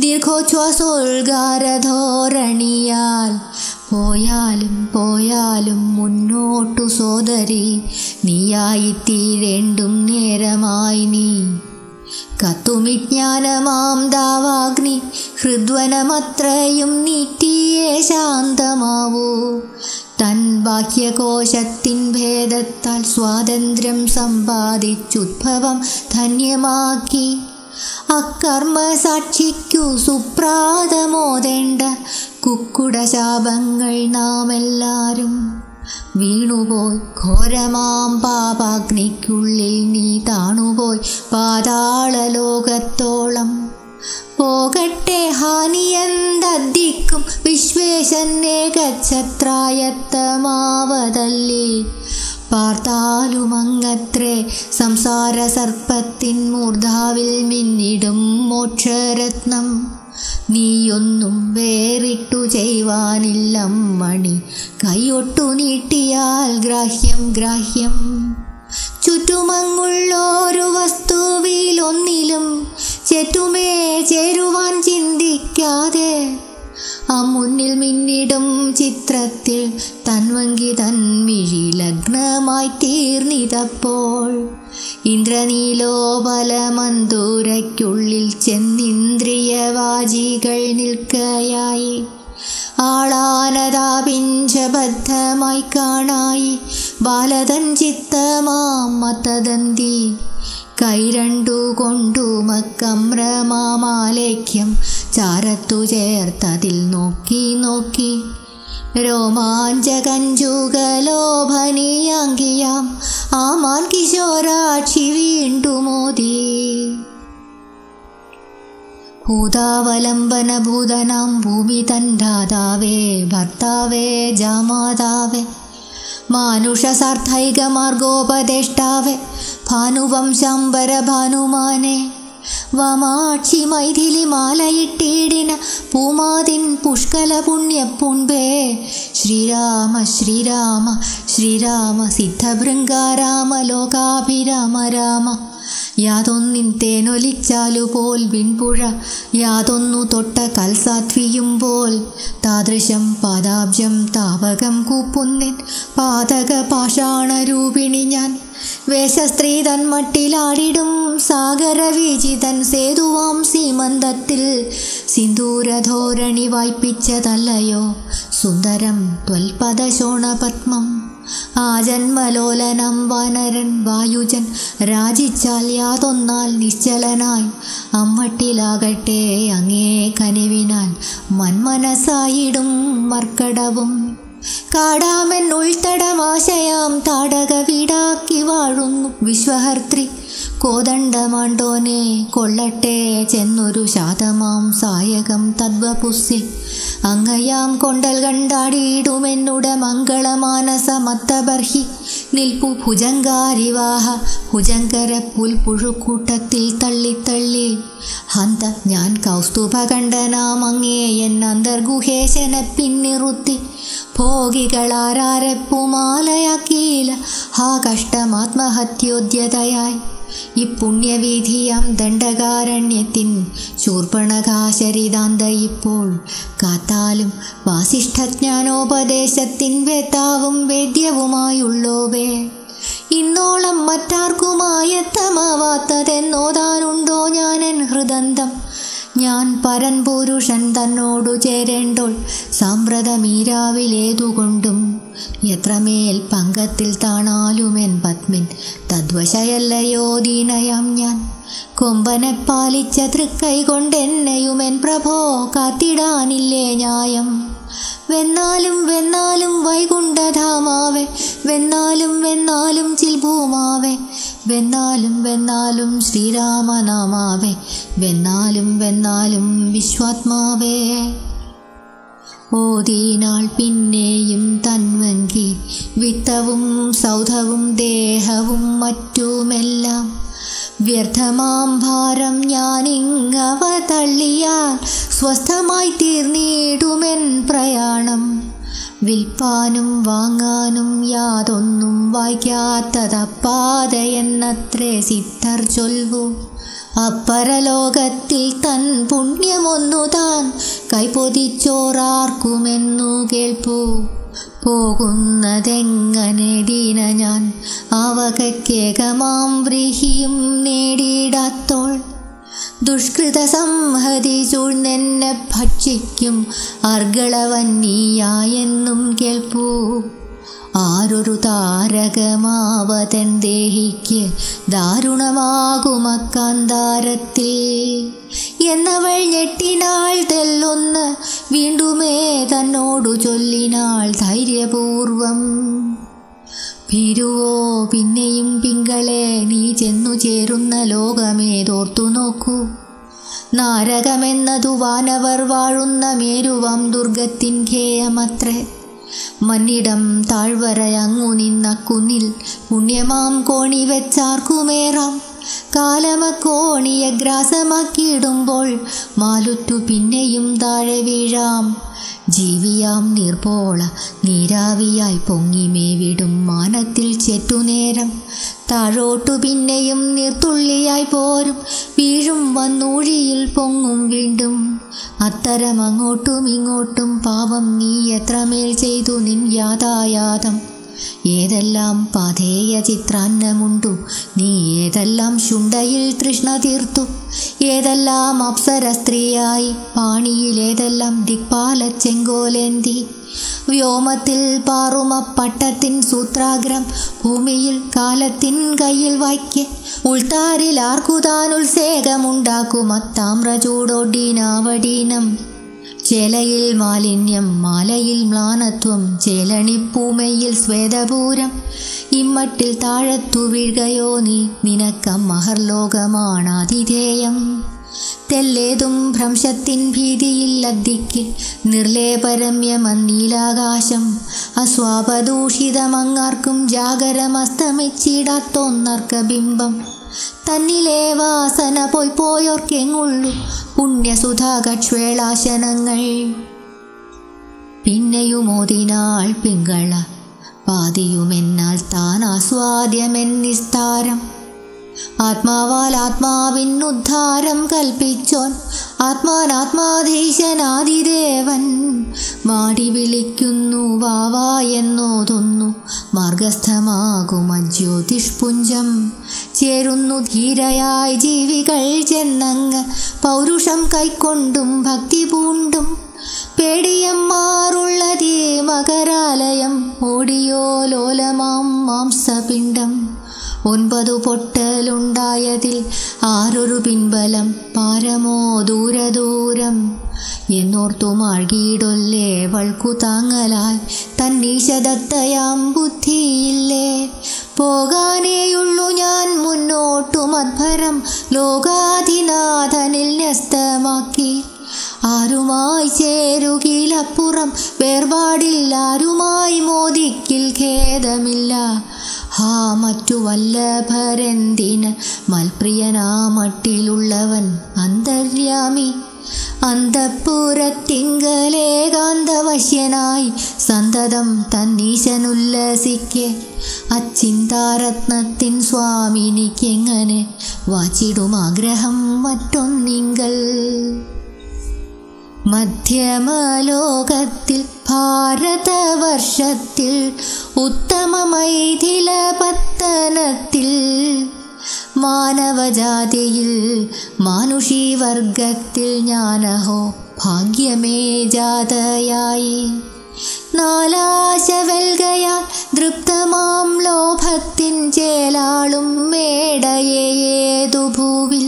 ദീർഘോച്ഛ്വാസോത്ഗാരധോരണിയാൽ പോയാലും പോയാലും മുന്നോട്ടു സോദരി നീയായിത്തീരേണ്ടും നേരമായി നീ കത്തുമിജ്ഞാനമാം ദാവാഗ്നി ഹൃദ്വനമത്രയും നീറ്റിയേ ശാന്തമാവൂ തൻ ബാഹ്യകോശത്തിൻ ഭേദത്താൽ സ്വാതന്ത്ര്യം സമ്പാദിച്ചുദ്ഭവം ധന്യമാക്കി അക്കർമ്മ സാക്ഷിക്കു സുപ്രാതമോദേണ്ട കുക്കുട ശാപങ്ങൾ നാം എല്ലാരും വീണുപോയി ഘോരമാം പാപാഗ്നിക്കുള്ളിൽ നീ താണുപോയി പാതാളലോകത്തോളം പോകട്ടെ ഹാനിയന്തദ്ദിക്കും വിശ്വേശന്നേകഛത്രായത്തമാവതല്ലേ പാർത്താലുമങ്ങത്രേ സംസാര സർപ്പത്തിൻ മൂർധാവിൽ മിന്നിടും മോക്ഷരത്നം നീയൊന്നും വേറിട്ടു ചെയ്യുവാനില്ലം മണി കൈയൊട്ടു നീട്ടിയാൽ ഗ്രാഹ്യം ഗ്രാഹ്യം ചുറ്റുമങ്ങുള്ളൊരു വസ്തുവിലൊന്നിലും ചെറ്റുമേ ചേരുവാൻ ചിന്തിക്കാതെ ആ മുന്നിൽ മിന്നിടും ചിത്രത്തിൽ തൻവങ്കി തൻമിഴി ലഗ്നമായി തീർന്നിതപ്പോൾ ഇന്ദ്രനീലോപലമന്തൂരയ്ക്കുള്ളിൽ ചെന്നിന്ദ്രിയവാജികൾ നിൽക്കയായി ആളാനതാപിഞ്ചബദ്ധമായി കാണായി ബാലതൻ ചിത്തമാം മത്തദന്തി കൈരണ്ടു കൊണ്ടുമക്കമ്രമാലേഖ്യം ചാരത്തു ചേർത്തതിൽ നോക്കി നോക്കി രോമാഞ്ചകഞ്ചുകലോഭനീയാങ്കിയാം ആമാൻ കിശോരാക്ഷി വീണ്ടുമോദി ഭൂതാവലംബന ഭൂതനാം ഭൂമി തൻധാതാവേ ഭർത്താവേ ജാമാതാവേ മാനുഷസാർത്ഥൈക മാർഗോപദേഷ്ടാവേ ഭാനുവംശാംബര ഭാനുമാനെ വമാക്ഷി മൈഥിലി മാലയിട്ടീടിന പൂമാതിൻ പുഷ്കല പുണ്യപ്പുൺപേ ശ്രീരാമ ശ്രീരാമ ശ്രീരാമ സിദ്ധഭൃംഗാരാമ ലോകാഭിരാമ രാമ യാതൊന്നിൻ തേനൊലിച്ചാലു പോൽ വിൺപുഴ യാതൊന്നു തൊട്ട കൽസാധ്വിയുമ്പോൾ താദൃശം പാദാബ്ജം താവകം കൂപ്പുന്നിൻ പാതക പാഷാണരൂപിണി ഞാൻ വേഷസ്ത്രീ തൻ മട്ടിലാടിടും സാഗരവീചിതൻ സേതുവാം സീമന്തത്തിൽ സിന്ദൂരധോരണി വായ്പിച്ചതല്ലയോ സുന്ദരം ത്വൽപദശോണപത്മം ആ ജന്മലോലനം വാനരൻ വായുജൻ രാജിച്ചാൽ യാതൊന്നാൽ നിശ്ചലനായി അമ്മട്ടിലാകട്ടെ അങ്ങേ കനിവിനാൽ മന്മനസായിടും മർക്കടവും കാടാമൻ ഉൾത്തടമാശയാം താടക വീടാക്കി വാഴുന്നു വിശ്വഹർത്രി കോദണ്ഡമാണ്ടോനെ കൊള്ളട്ടെ ചെന്നൊരു ശാതമാം സായകം തദ്വപുസ്സിൽ അങ്ങയാം കൊണ്ടൽ കണ്ടാടിയിടുമെന്നുട മംഗളമാനസ മത്തബർഹി നിൽപ്പു ഭുജങ്കാരിവാഹ ഭുജങ്കര പുൽപുഴുക്കൂട്ടത്തിൽ തള്ളിത്തള്ളി ഹന്ത ഞാൻ കൗസ്തുഭകണ്ഠനാം അങ്ങേ എൻ അന്തർഗുഹേശനെ പിന്നിറുത്തി ഭോഗികളാരാരെപ്പുമാലയാക്കീല ഹാ കഷ്ടമാത്മഹത്യോദ്യതയായി ഈ പുണ്യവീഥിയാം ദണ്ഡകാരണ്യത്തിൻ ശൂർപ്പണകാശരിതാന്ത ഇപ്പോൾ കാത്താലും വാസിഷ്ഠജ്ഞാനോപദേശത്തിൻ വേത്താവും വേദ്യവുമായുള്ളോവേ ഇന്നോളം മറ്റാർക്കുമായെത്തമാവാത്തതെന്നോതാനുണ്ടോ ഞാനെൻ ഹൃദന്തം ഞാൻ പരൻ പുരുഷൻ തന്നോടു ചേരേണ്ടോൾ സാമ്പ്രതമീരാവിലേതുകൊണ്ടും എത്രമേൽ പങ്കത്തിൽ താണാലുമെൻ പത്മിൻ തദ്വശയല്ലയോ ദീനയാം ഞാൻ കൊമ്പനെ പാലിച്ച തൃക്കൈ കൊണ്ടെന്നെയുമെൻ പ്രഭോ കാത്തിടാനില്ലേ ന്യായം വെന്നാലും വെന്നാലും വൈകുണ്ഠധാമാവെ വെന്നാലും വെന്നാലും ചിൽഭൂമാവെ വെന്നാലും വെന്നാലും ശ്രീരാമനാമാവെ വെന്നാലും വെന്നാലും വിശ്വാത്മാവേ ഓതീനാൾ പിന്നെയും തന്വങ്കി വിത്തവും സൗധവും ദേഹവും മറ്റുമെല്ലാം വ്യർത്ഥമാം ഭാരം ഞാനിങ്ങവ തള്ളിയാൽ സ്വസ്ഥമായി തീർന്നിടുമെൻ പ്രയാണം വിൽപ്പാനും വാങ്ങാനും യാതൊന്നും വായിക്കാത്തതപ്പാതയെന്നത്രേ സിദ്ധർ ചൊൽവു അപ്പരലോകത്തിൽ തൻ പുണ്യമൊന്നു താൻ കൈപൊതിച്ചോറാർക്കുമെന്നു കേൾപ്പൂ പോകുന്നതെങ്ങനെ ദീന ഞാൻ ആവകക്കേകമാം വ്രീഹിയും നേടിയിടാത്തോൾ ദുഷ്കൃത സംഹതി ചൂഴ്ന്നെന്നെ ഭക്ഷിക്കും അർഗളവന്നീയായെന്നും കേൾപ്പൂ ആരൊരു താരകമാവതൻ ദേഹിക്ക് ദാരുണമാകുമക്കാന്താരത്തിൽ എന്നവൾ ഞെട്ടിനാൾ തെല്ലൊന്ന് വീണ്ടുമേ തന്നോടു ചൊല്ലിനാൾ ധൈര്യപൂർവം ഭീരുവോ പിന്നെയും പിങ്കളെ നീ ചെന്നു ചേരുന്ന ലോകമേതോർത്തു നോക്കൂ നാരകമെന്നതു വാനവർ വാഴുന്ന മേരുവം ദുർഗത്തിൻ ഖേയമത്രേ മന്നിടം താഴ്വരയങ്ങു നിന്ന കുന്നിൽ പുണ്യമാം കോണി വെച്ചാർക്കുമേറാം കാലമക്കോണിയെ ഗ്രാസമാക്കിയിടുമ്പോൾ മാലുറ്റു പിന്നെയും താഴെ വീഴാം ജീവിയാം നീർപ്പോള നീരാവിയായി പൊങ്ങിമേവിടും മാനത്തിൽ ചെറ്റുനേരം താഴോട്ടു പിന്നെയും നീർത്തുള്ളിയായി പോരും വീഴും വന്നൂഴിയിൽ പൊങ്ങും വീണ്ടും അത്തരം അങ്ങോട്ടും ഇങ്ങോട്ടും പാപം നീ എത്രമേൽ ചെയ്തു നിൻ യാതായാതം ഏതെല്ലാം പാധേയ ചിത്രാന്നമുണ്ടു നീ ഏതെല്ലാം ശുണ്ടയിൽ തൃഷ്ണ തീർത്തു ഏതെല്ലാം അപ്സര സ്ത്രീയായി പാണിയിലേതെല്ലാം ദിക്പാല ചെങ്കോലേന്തി വ്യോമത്തിൽ പാറുമ പട്ടത്തിൻ സൂത്രാഗ്രം ഭൂമിയിൽ കാലത്തിൻ കയ്യിൽ വായ്ക്ക് ഉൾത്താരിൽ ആർക്കുതാൻ ഉത്സേകമുണ്ടാക്കും അത്താമ്രചൂടൊടീനാവടീനം ചേലയിൽ മാലിന്യം മാലയിൽ മ്ലാനത്വം ചേലണിപ്പൂമയിൽ ശ്വേതപൂരം ഇമ്മട്ടിൽ താഴത്തു വീഴുകയോ നീ നിനക്കം മഹർലോകമാണാതിഥേയം തെല്ലേതും ഭ്രംശത്തിൻ ഭീതിയിൽ അദ്ദിക്കിൽ നിർലേപരമ്യമന്നീലാകാശം അസ്വാപദൂഷിതമങ്ങാർക്കും ജാഗരമസ്തമിച്ചിടാത്തൊന്നർക്ക ബിംബം തന്നിലേ വാസന പോയി പോയോർക്കെങ്ങുള്ളു പുണ്യസുധാകക്ഷേളാശനങ്ങൾ പിന്നെയുമോതിനാൾ പിങ്കള പാതിയുമെന്നാൽ താൻ ആസ്വാദ്യമെന്നിസ്താരം ആത്മാവാൽ ആത്മാവിനുദ്ധാരം കൽപ്പിച്ചോൻ ആത്മാനാത്മാധീശനാദിദേവൻ മാടി വിളിക്കുന്നു വാവാ എന്നോതൊന്നു മാർഗസ്ഥമാകും അജ്യോതിഷ്പുഞ്ചം ചേരുന്നു ധീരയായി ജീവികൾ ചെന്നങ്ങ് പൗരുഷം കൈക്കൊണ്ടും ഭക്തി പൂണ്ടും പേടിയമ്മാറുള്ളതീ മകരാലയം ഓടിയോ ലോലമാം മാംസപിണ്ഡം ഒൻപതു പൊട്ടലുണ്ടായതിൽ ആരൊരു പിൻബലം പാരമോ ദൂരദൂരം എന്നോർത്തു മാഴ്കിയിടൊല്ലേ വൾക്കു താങ്ങലായി തന്നീശദത്തയാം ബുദ്ധിയില്ലേ പോകാനേയുള്ളൂ ഞാൻ മുന്നോട്ടു മധ്വരം ലോകാധിനാഥനിൽ ന്യസ്തമാക്കി ആരുമായി ചേരുകിലപ്പുറം വേർപാടിൽ ആരുമായി മോദിക്കിൽ ഖേദമില്ല ഹാ മറ്റു വല്ലഭരെന്തിന് മൽപ്രിയനാമട്ടിലുള്ളവൻ അന്തര്യാമി അന്തപ്പുരത്തിങ്കലേകാന്തവശ്യനായി സന്തതം തന്നീശനുല്ലസിക്കെ അച്ചിന്താരത്നത്തിൻ സ്വാമിനിക്കെങ്ങനെ വാച്ചിടും ആഗ്രഹം മറ്റൊന്നിങ്കൽ മധ്യമലോകത്തിൽ ഭാരതവർഷത്തിൽ ഉത്തമ മൈഥില പത്തനത്തിൽ മാനവജാതിയിൽ മാനുഷീവർഗത്തിൽ ഞാനഹോ ഭാഗ്യമേ ജാതയായി നാലാശവൽകയാൽ ദൃപ്തമാം ലോഭത്തിൻ ചേലാളും മേടയേതു ഭൂവിൽ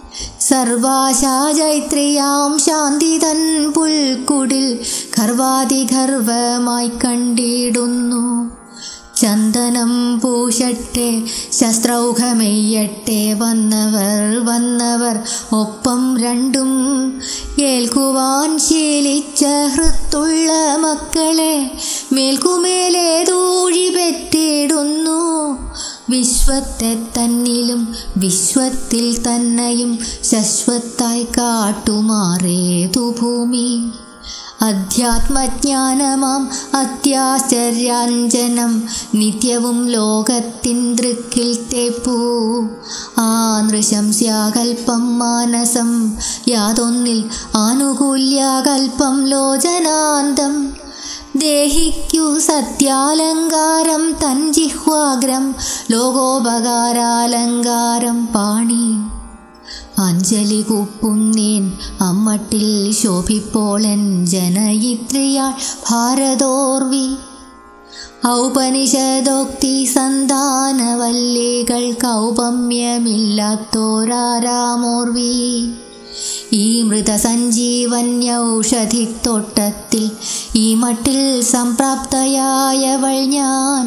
സർവാശാചൈത്രിയാം ശാന്തി തൻ പുൽക്കുടിൽ ഗർവാതിഗർവമായി കണ്ടിടുന്നു ചന്ദനം പൂശട്ടെ ശസ്ത്രൗഘമെയ്യട്ടെ വന്നവർ വന്നവർ ഒപ്പം രണ്ടും ഏൽക്കുവാൻ ശീലിച്ച ഹൃത്തുള്ള മക്കളെ മേൽക്കുമേലെ തൂഴി പെറ്റിടുന്നു വിശ്വത്തെ തന്നിലും വിശ്വത്തിൽ തന്നെയും ശശ്വത്തായി കാട്ടുമാറേതു ഭൂമി അധ്യാത്മജ്ഞാനമാം അത്യാശ്ചര്യാഞ്ജനം നിത്യവും ലോകത്തിൻ ദൃക്കിൽ തേപ്പൂ ആ നൃശംസ്യാകൽപ്പം മാനസം യാതൊന്നിൽ ആനുകൂല്യാകൽപ്പം ലോചനാന്തം ദേഹിക്കു സത്യാലങ്കാരം തൻ ജിഹ്വാഗ്രം ലോകോപകാരാലങ്കാരം പാണി അഞ്ജലി കൂപ്പുന്നേൻ അമ്മട്ടിൽ ശോഭിപ്പോളൻ ജനയിത്രിയാൾ ഭാരതോർവി ഔപനിഷദോക്തി സന്താനവല്ലികൾ കൗപമ്യമില്ലാത്തോരാരാമോർവി ഈ മൃതസഞ്ജീവന്യൗഷധിത്തോട്ടത്തിൽ ഈ മട്ടിൽ സംപ്രാപ്തയായവൾ ഞാൻ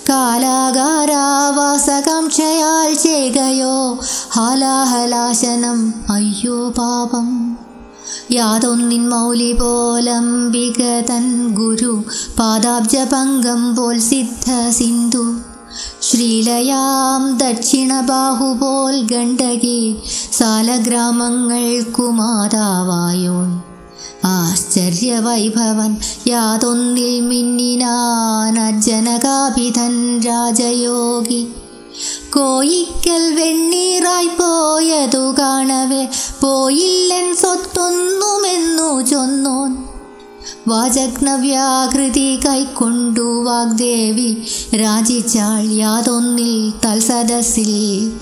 കാലാകാരാവാസകാംക്ഷയാൽ ചെയ്കയോ ഹാലാഹലാശനം അയ്യോ പാപം യാതൊന്നിൻ മൗലി പോലംബിക തൻ ഗുരു പാദാബ്ജപങ്കം പോൽ സിദ്ധ സിന്ധു ശ്രീലയാം ദക്ഷിണബാഹുപോൽ ഗണ്ഡകി സാലഗ്രാമങ്ങൾക്കു മാതാവായോൺ ആശ്ചര്യവൈഭവൻ യാതൊന്നിൽ മിന്നിനാൻ അജ്ജനകാഭിധൻ രാജയോഗി കോയിക്കൽ വെണ്ണീറായി പോയതു കാണവേ പോയില്ലൻ സ്വത്തൊന്നുമെന്നു ചൊന്നോൻ വാചഗ്നവ്യാകൃതി കൈക്കൊണ്ടു വാഗ്ദേവി രാജിച്ചാൾ യാതൊന്നിൽ തൽസദസ്സിൽ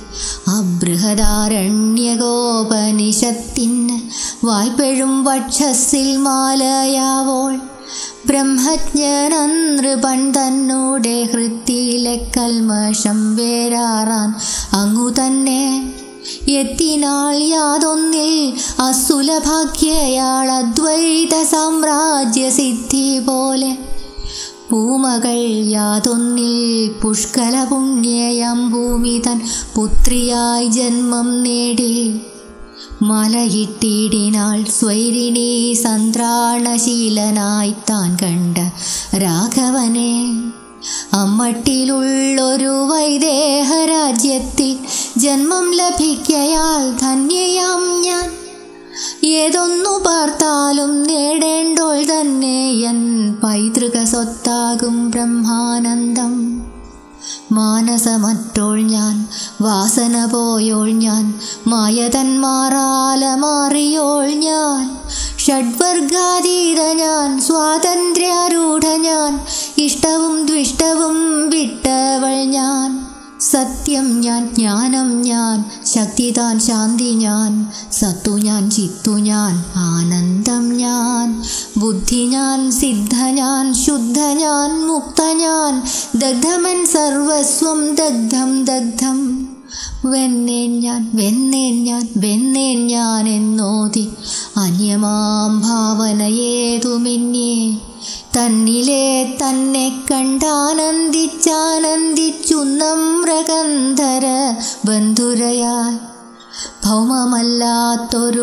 അബൃഹദാരണ്യകോപനിഷത്തിന് വായ്പഴും വക്ഷസ്സിൽ മാലയാവോൾ ബ്രഹ്മജ്ഞനൃപൺ തന്നൂടെ ഹൃത്തിയിലെ കൽമഷം വേരാറാൻ അങ്ങു തന്നെ എത്തിനാൾ യാതൊന്നിൽ അസുലഭാഗ്യയാൾ അദ്വൈത സാമ്രാജ്യ സിദ്ധി പോലെ പൂമകൾ യാതൊന്നിൽ പുഷ്കല പുണ്യയം ഭൂമി തൻ പുത്രിയായി ജന്മം നേടി മലയിട്ടിടിനാൾ സ്വൈരിണി സന്ത്രാണശീലനായി താൻ കണ്ട രാഘവനെ അമ്മട്ടിലുള്ളൊരു വൈദേഹ രാജ്യത്തിൽ ജന്മം ലഭിക്കയാൽ ധന്യയാം ഞാൻ ഏതൊന്നു പാർത്താലും നേടേണ്ടോൾ തന്നെ എൻ പൈതൃക സ്വത്താകും ബ്രഹ്മാനന്ദം മാനസമറ്റോൾ ഞാൻ വാസന പോയോൾ ഞാൻ മായതന്മാറാല മാറിയോൾ ഞാൻ ഷഡ്വർഗാതീത ഞാൻ സ്വാതന്ത്ര്യാരൂഢ ഞാൻ ഇഷ്ടവും ദ്വിഷ്ടവും വിട്ടവൾ ഞാൻ സത്യം ഞാൻ ജ്ഞാനം ഞാൻ ശക്തി താൻ ശാന്തി ഞാൻ സത്തു ഞാൻ ചിത്തു ഞാൻ ആനന്ദം ഞാൻ ബുദ്ധി ഞാൻ സിദ്ധ ഞാൻ ശുദ്ധ ഞാൻ മുക്ത ഞാൻ ദഗ്ധമൻ സർവസ്വം ദഗ്ധം ദഗ്ധം വെന്നേൻ ഞാൻ വെന്നേൻ ഞാൻ വെന്നേൻ ഞാൻ എന്നോതി അന്യമാം ഭാവനയേതുമിന്യേ തന്നിലെ തന്നെ കണ്ടാനന്ദിച്ചാനന്ദിച്ചു നമ്രകന്ധര ബന്ധുരയായി ഭൗമമല്ലാത്തൊരു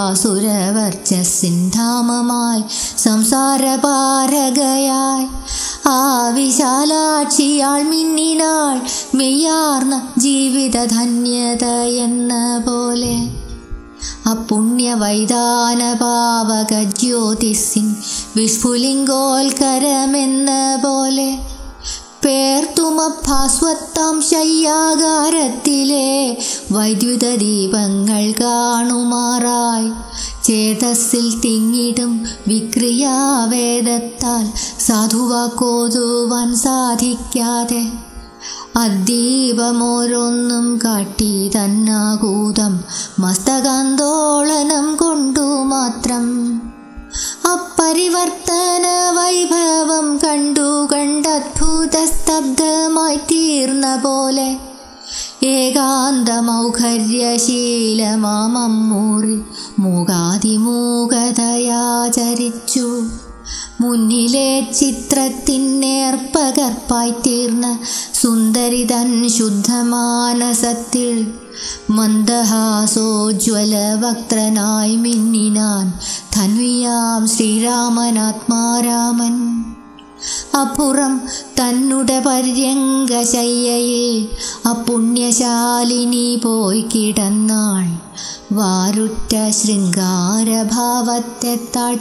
ഭാസുരവർച്ചസിന്ധാമമായി സംസാരപാരകയായി ആ വിശാലാക്ഷിയാൾ മിന്നിനാൾ മെയ്യാർന്ന ജീവിതധന്യത എന്ന പോലെ അപുണ്യവൈതാന പാവക ജ്യോതിസിൻ വിസ്ഫുലിംഗോൽക്കരമെന്ന പോലെ പേർത്തുമഭാസ്വത്താം ശയ്യാകാരത്തിലെ വൈദ്യുത ദീപങ്ങൾ കാണുമാറായി ചേതസ്സിൽ തിങ്ങിടും വിക്രിയാവേദത്താൽ സാധുവാക്കോതുവാൻ സാധിക്കാതെ അദ്ദീപമോരൊന്നും കാട്ടി തന്നാകൂതം മസ്തകാന്തോളനം കൊണ്ടു മാത്രം അപ്പരിവർത്തന വൈഭവം കണ്ടു കണ്ടത്ഭുത സ്തബ്ധമായി തീർന്ന പോലെ ഏകാന്തമൗഖര്യശീലമാമൂറി മൂകാതിമൂകതയാചരിച്ചു മുന്നിലെ ചിത്രത്തിനേർപ്പകർപ്പായി തീർന്ന സുന്ദരി തൻ ശുദ്ധമാനസത്തിൽ മന്ദഹാസോജ്വല വക്ത്രനായി മിന്നിനാൻ ധന്വിയാം ശ്രീരാമനാത്മാരാമൻ അപ്പുറം തന്നുടെ പര്യങ്കശയ്യയിൽ അപുണ്യശാലിനി പോയി കിടന്നാൾ വാരുറ്റ ശൃംഗാരഭാവത്തെ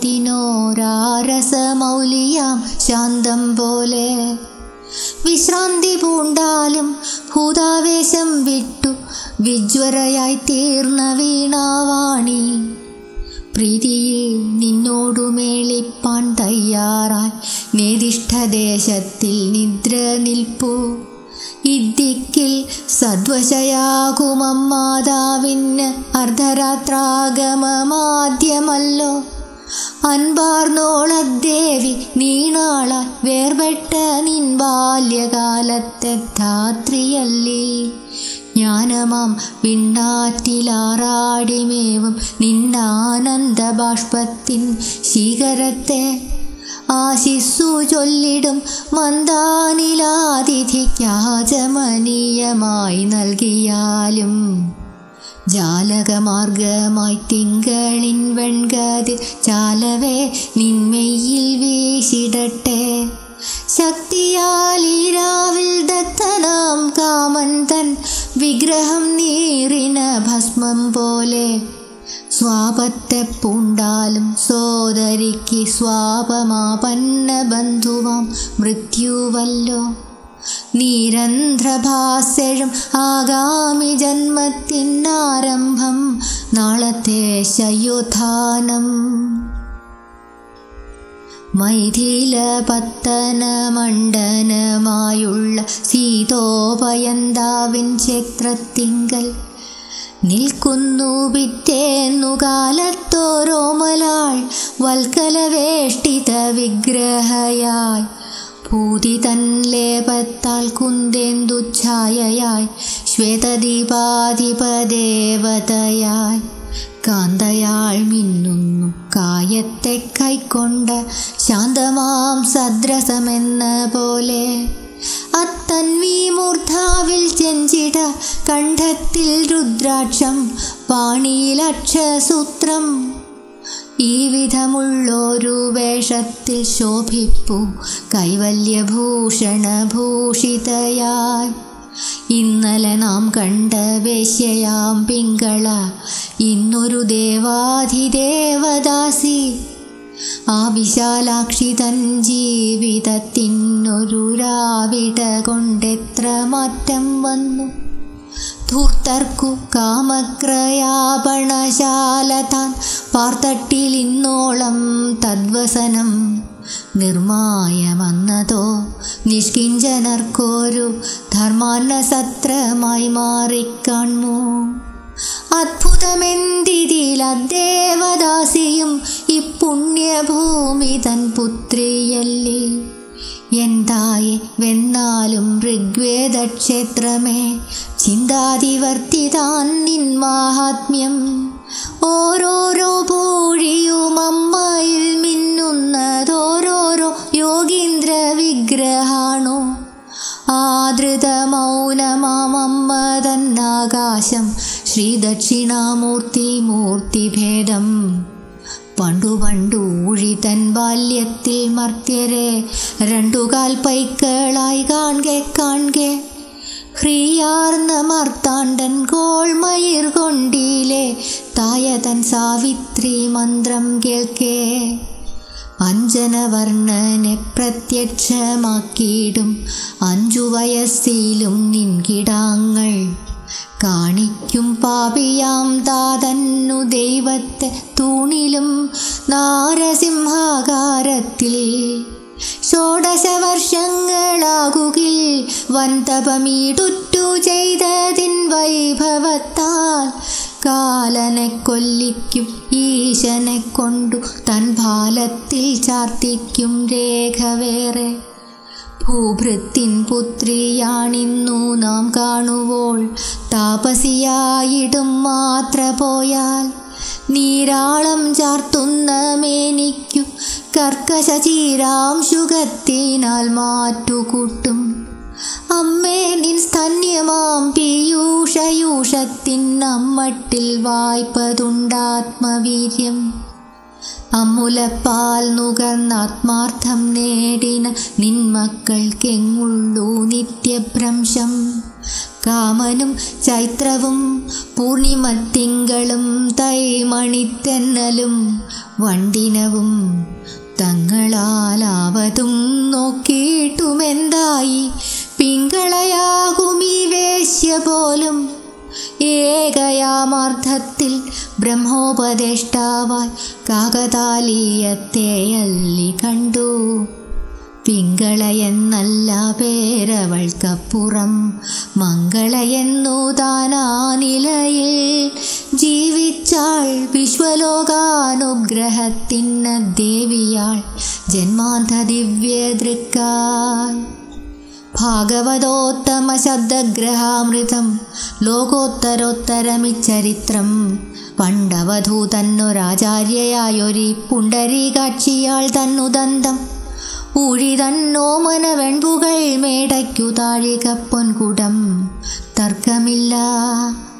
താഴ്ത്തിനോരാരസമൗലിയാം ശാന്തം പോലെ വിശ്രാന്തി പൂണ്ടാലും ഭൂതാവേശം വിട്ടു വിജ്വരയായി തീർന്ന വീണാവാണി പ്രീതിയിൽ നിന്നോടു മേളിപ്പാൻ തയ്യാറായി നേതിഷ്ഠദേശത്തിൽ നിദ്ര നിൽപ്പു ഇദ്ദിക്കിൽ സദ്വശയാകുമമ്മാതാവിന് അർദ്ധരാത്രാഗമമാദ്യമല്ലോ അൻപാർന്നോളദ്ദേവി നീണാളാൽ വേർപെട്ട നിൻ ബാല്യകാലത്തെ ധാത്രിയല്ലേ ജ്ഞാനമാം പിണ്ണാറ്റിലാറാടിമേവും നിന്നാനന്ദ ബാഷ്പത്തിൻ ശീകരത്തെ ആശിസ്സു ചൊല്ലിടും മന്ദാനിലാതിഥിക്കാചമനീയമായി നൽകിയാലും ജാലകമാർഗമായി തിങ്കളിൻ വെൺകതിർ ചാലവേ നിന്മയിൽ വീശിടട്ടെ ശക്തിയാൽ ഈരാവിൽ ദത്തനാം കാമൻ തൻ വിഗ്രഹം നീറിന ഭസ്മം പോലെ സ്വാപത്തെ പൂണ്ടാലും സോദരിക്ക് സ്വാപമാപന്ന ബന്ധുവാം മൃത്യുവല്ലോ നീരന്ധ്രഭാസഴും ആഗാമി ജന്മത്തിനാരംഭം നാളത്തെ ശയോധാനം മൈഥില പത്തന മണ്ഡനമായുള്ള സീതോപയന്താവിൻ ക്ഷേത്രത്തിങ്കൽ നിൽക്കുന്നു പിറ്റേന്നു കാലത്തോരോമലാൾ വൽക്കലവേഷ്ടിത വിഗ്രഹയായി ഭൂതി തൻ ലേപത്താൽ കുന്ദേന്തു ഛായയായി ശ്വേതദീപാധിപദേവതയായി കാന്തയാൾ മിന്നുന്നു കായത്തെ കൈക്കൊണ്ട് ശാന്തമാം സദ്രസമെന്ന പോലെ അത്തൻവീ മൂർധാവിൽ ചെഞ്ചിട കണ്ഠത്തിൽ രുദ്രാക്ഷം പാണിയിൽ അക്ഷസൂത്രം ഈ വിധമുള്ളൊരു വേഷത്തിൽ ശോഭിപ്പു കൈവല്യഭൂഷണഭൂഷിതയായി ഇന്നലെ നാം കണ്ട വേശ്യയാം പിങ്കള ഇന്നൊരു ദേവാധിദേവദാസി ആ വിശാലാക്ഷി തൻ ജീവിതത്തിനൊരു രാവിട കൊണ്ടെത്ര മാറ്റം വന്നു ധൂർത്തർക്കു കാമക്രയാപണശാല താൻ പാർത്തട്ടിൽ ഇന്നോളം തദ്വസനം നിർമായമന്നതോ നിഷ്കിഞ്ചനർക്കൊരു ധർമാന്ന സത്രമായി മാറിക്കാൺമു അത്ഭുതമെന്തിതിൽ അദ്ദേവദാസിയും ഇപ്പുണ്യഭൂമി തൻ പുത്രിയല്ലേ എന്തായി വെന്നാലും ഋഗ്വേദക്ഷേത്രമേ ചിന്താതിവർത്തിതാൻ നിൻ മാഹാത്മ്യം ഓരോരോ പൂഴിയും അമ്മയിൽ മിന്നുന്നതോരോരോ യോഗീന്ദ്ര വിഗ്രഹാണോ ആദൃത മൗനമാമമ്മ തന്നാകാശം ശ്രീദക്ഷിണാമൂർത്തി മൂർത്തിഭേദം പണ്ടു പണ്ടു ഊഴി തൻ ബാല്യത്തിൽ മർത്യരെ രണ്ടുകാൽ പൈക്കളായി കാൺകെ കാൺകെ ഹ്രീയാർന്ന മാർത്താണ്ഡൻ കോൾമയിർ കൊണ്ടിലെ തായ തൻ സാവിത്രി മന്ത്രം കേൾക്കേ അഞ്ജനവർണ്ണനെ പ്രത്യക്ഷമാക്കിയിടും അഞ്ചു വയസ്സിലും നിൻകിടാങ്ങൾ കാണിക്കും പാപിയാം താതന്നു ദൈവത്തെ തൂണിലും നാരസിംഹാകാരത്തിൽ ഷോഡശ വർഷങ്ങളാകുകിൽ വൻതപമീടുറ്റു ചെയ്തതിൻ വൈഭവത്താൽ കാലനെ കൊല്ലിക്കും ഈശനെ കൊണ്ടു തൻ ഭാലത്തിൽ ചാർത്തിക്കും രേഖ വേറെ ഭൂഭൃത്തിൻ പുത്രിയാണിന്നു നാം കാണുവോൾ താപസിയായിടും മാത്ര പോയാൽ നീരാളം ചാർത്തുന്ന മേനിക്കു കർക്കശ ചീരാംശുഖത്തിനാൽ മാറ്റുകൂട്ടും അമ്മേ നിൻ സ്തന്യമാം പീയൂഷയൂഷത്തിൻ അമ്മട്ടിൽ വായ്പതുണ്ടാത്മവീര്യം അമ്മുലപ്പാൽ നുകർന്നാത്മാർത്ഥം നേടിന നിന്മക്കൾക്കെങ്ങുള്ളൂ നിത്യഭ്രംശം കാമനും ചൈത്രവും പൂർണിമത്തിങ്കളും തൈമണിത്തെന്നലും വണ്ടിനവും തങ്ങളാലാവതും നോക്കിയിട്ടുമെന്തായി പിങ്കളയാകുമീ വേശ്യ പോലും ഏകയാമാർത്ഥത്തിൽ ബ്രഹ്മോപദേഷ്ടാവായി കാകതാലീയത്തെ അല്ലി കണ്ടു പിങ്കളയെന്നല്ല പേരവൾക്കപ്പുറം മംഗളയെന്നു താനാ നിലയിൽ ജീവിച്ചാൾ വിശ്വലോകാനുഗ്രഹത്തിന്ന ദേവിയാൾ ജന്മാന്ത ദിവ്യദൃക്കാൽ ഭാഗവതോത്തമ ശബ്ദഗ്രഹാമൃതം ലോകോത്തരോത്തരമിച്ചരിത്രം പണ്ടവധൂതന്നൊരാചാര്യയായൊരി പുണ്ടരീകാക്ഷിയാൾ തന്നുദന്തം ഊഴി തന്നോമന വെൺപുകൾ മേടയ്ക്കു താഴിക പൊൻകുടം തർക്കമില്ല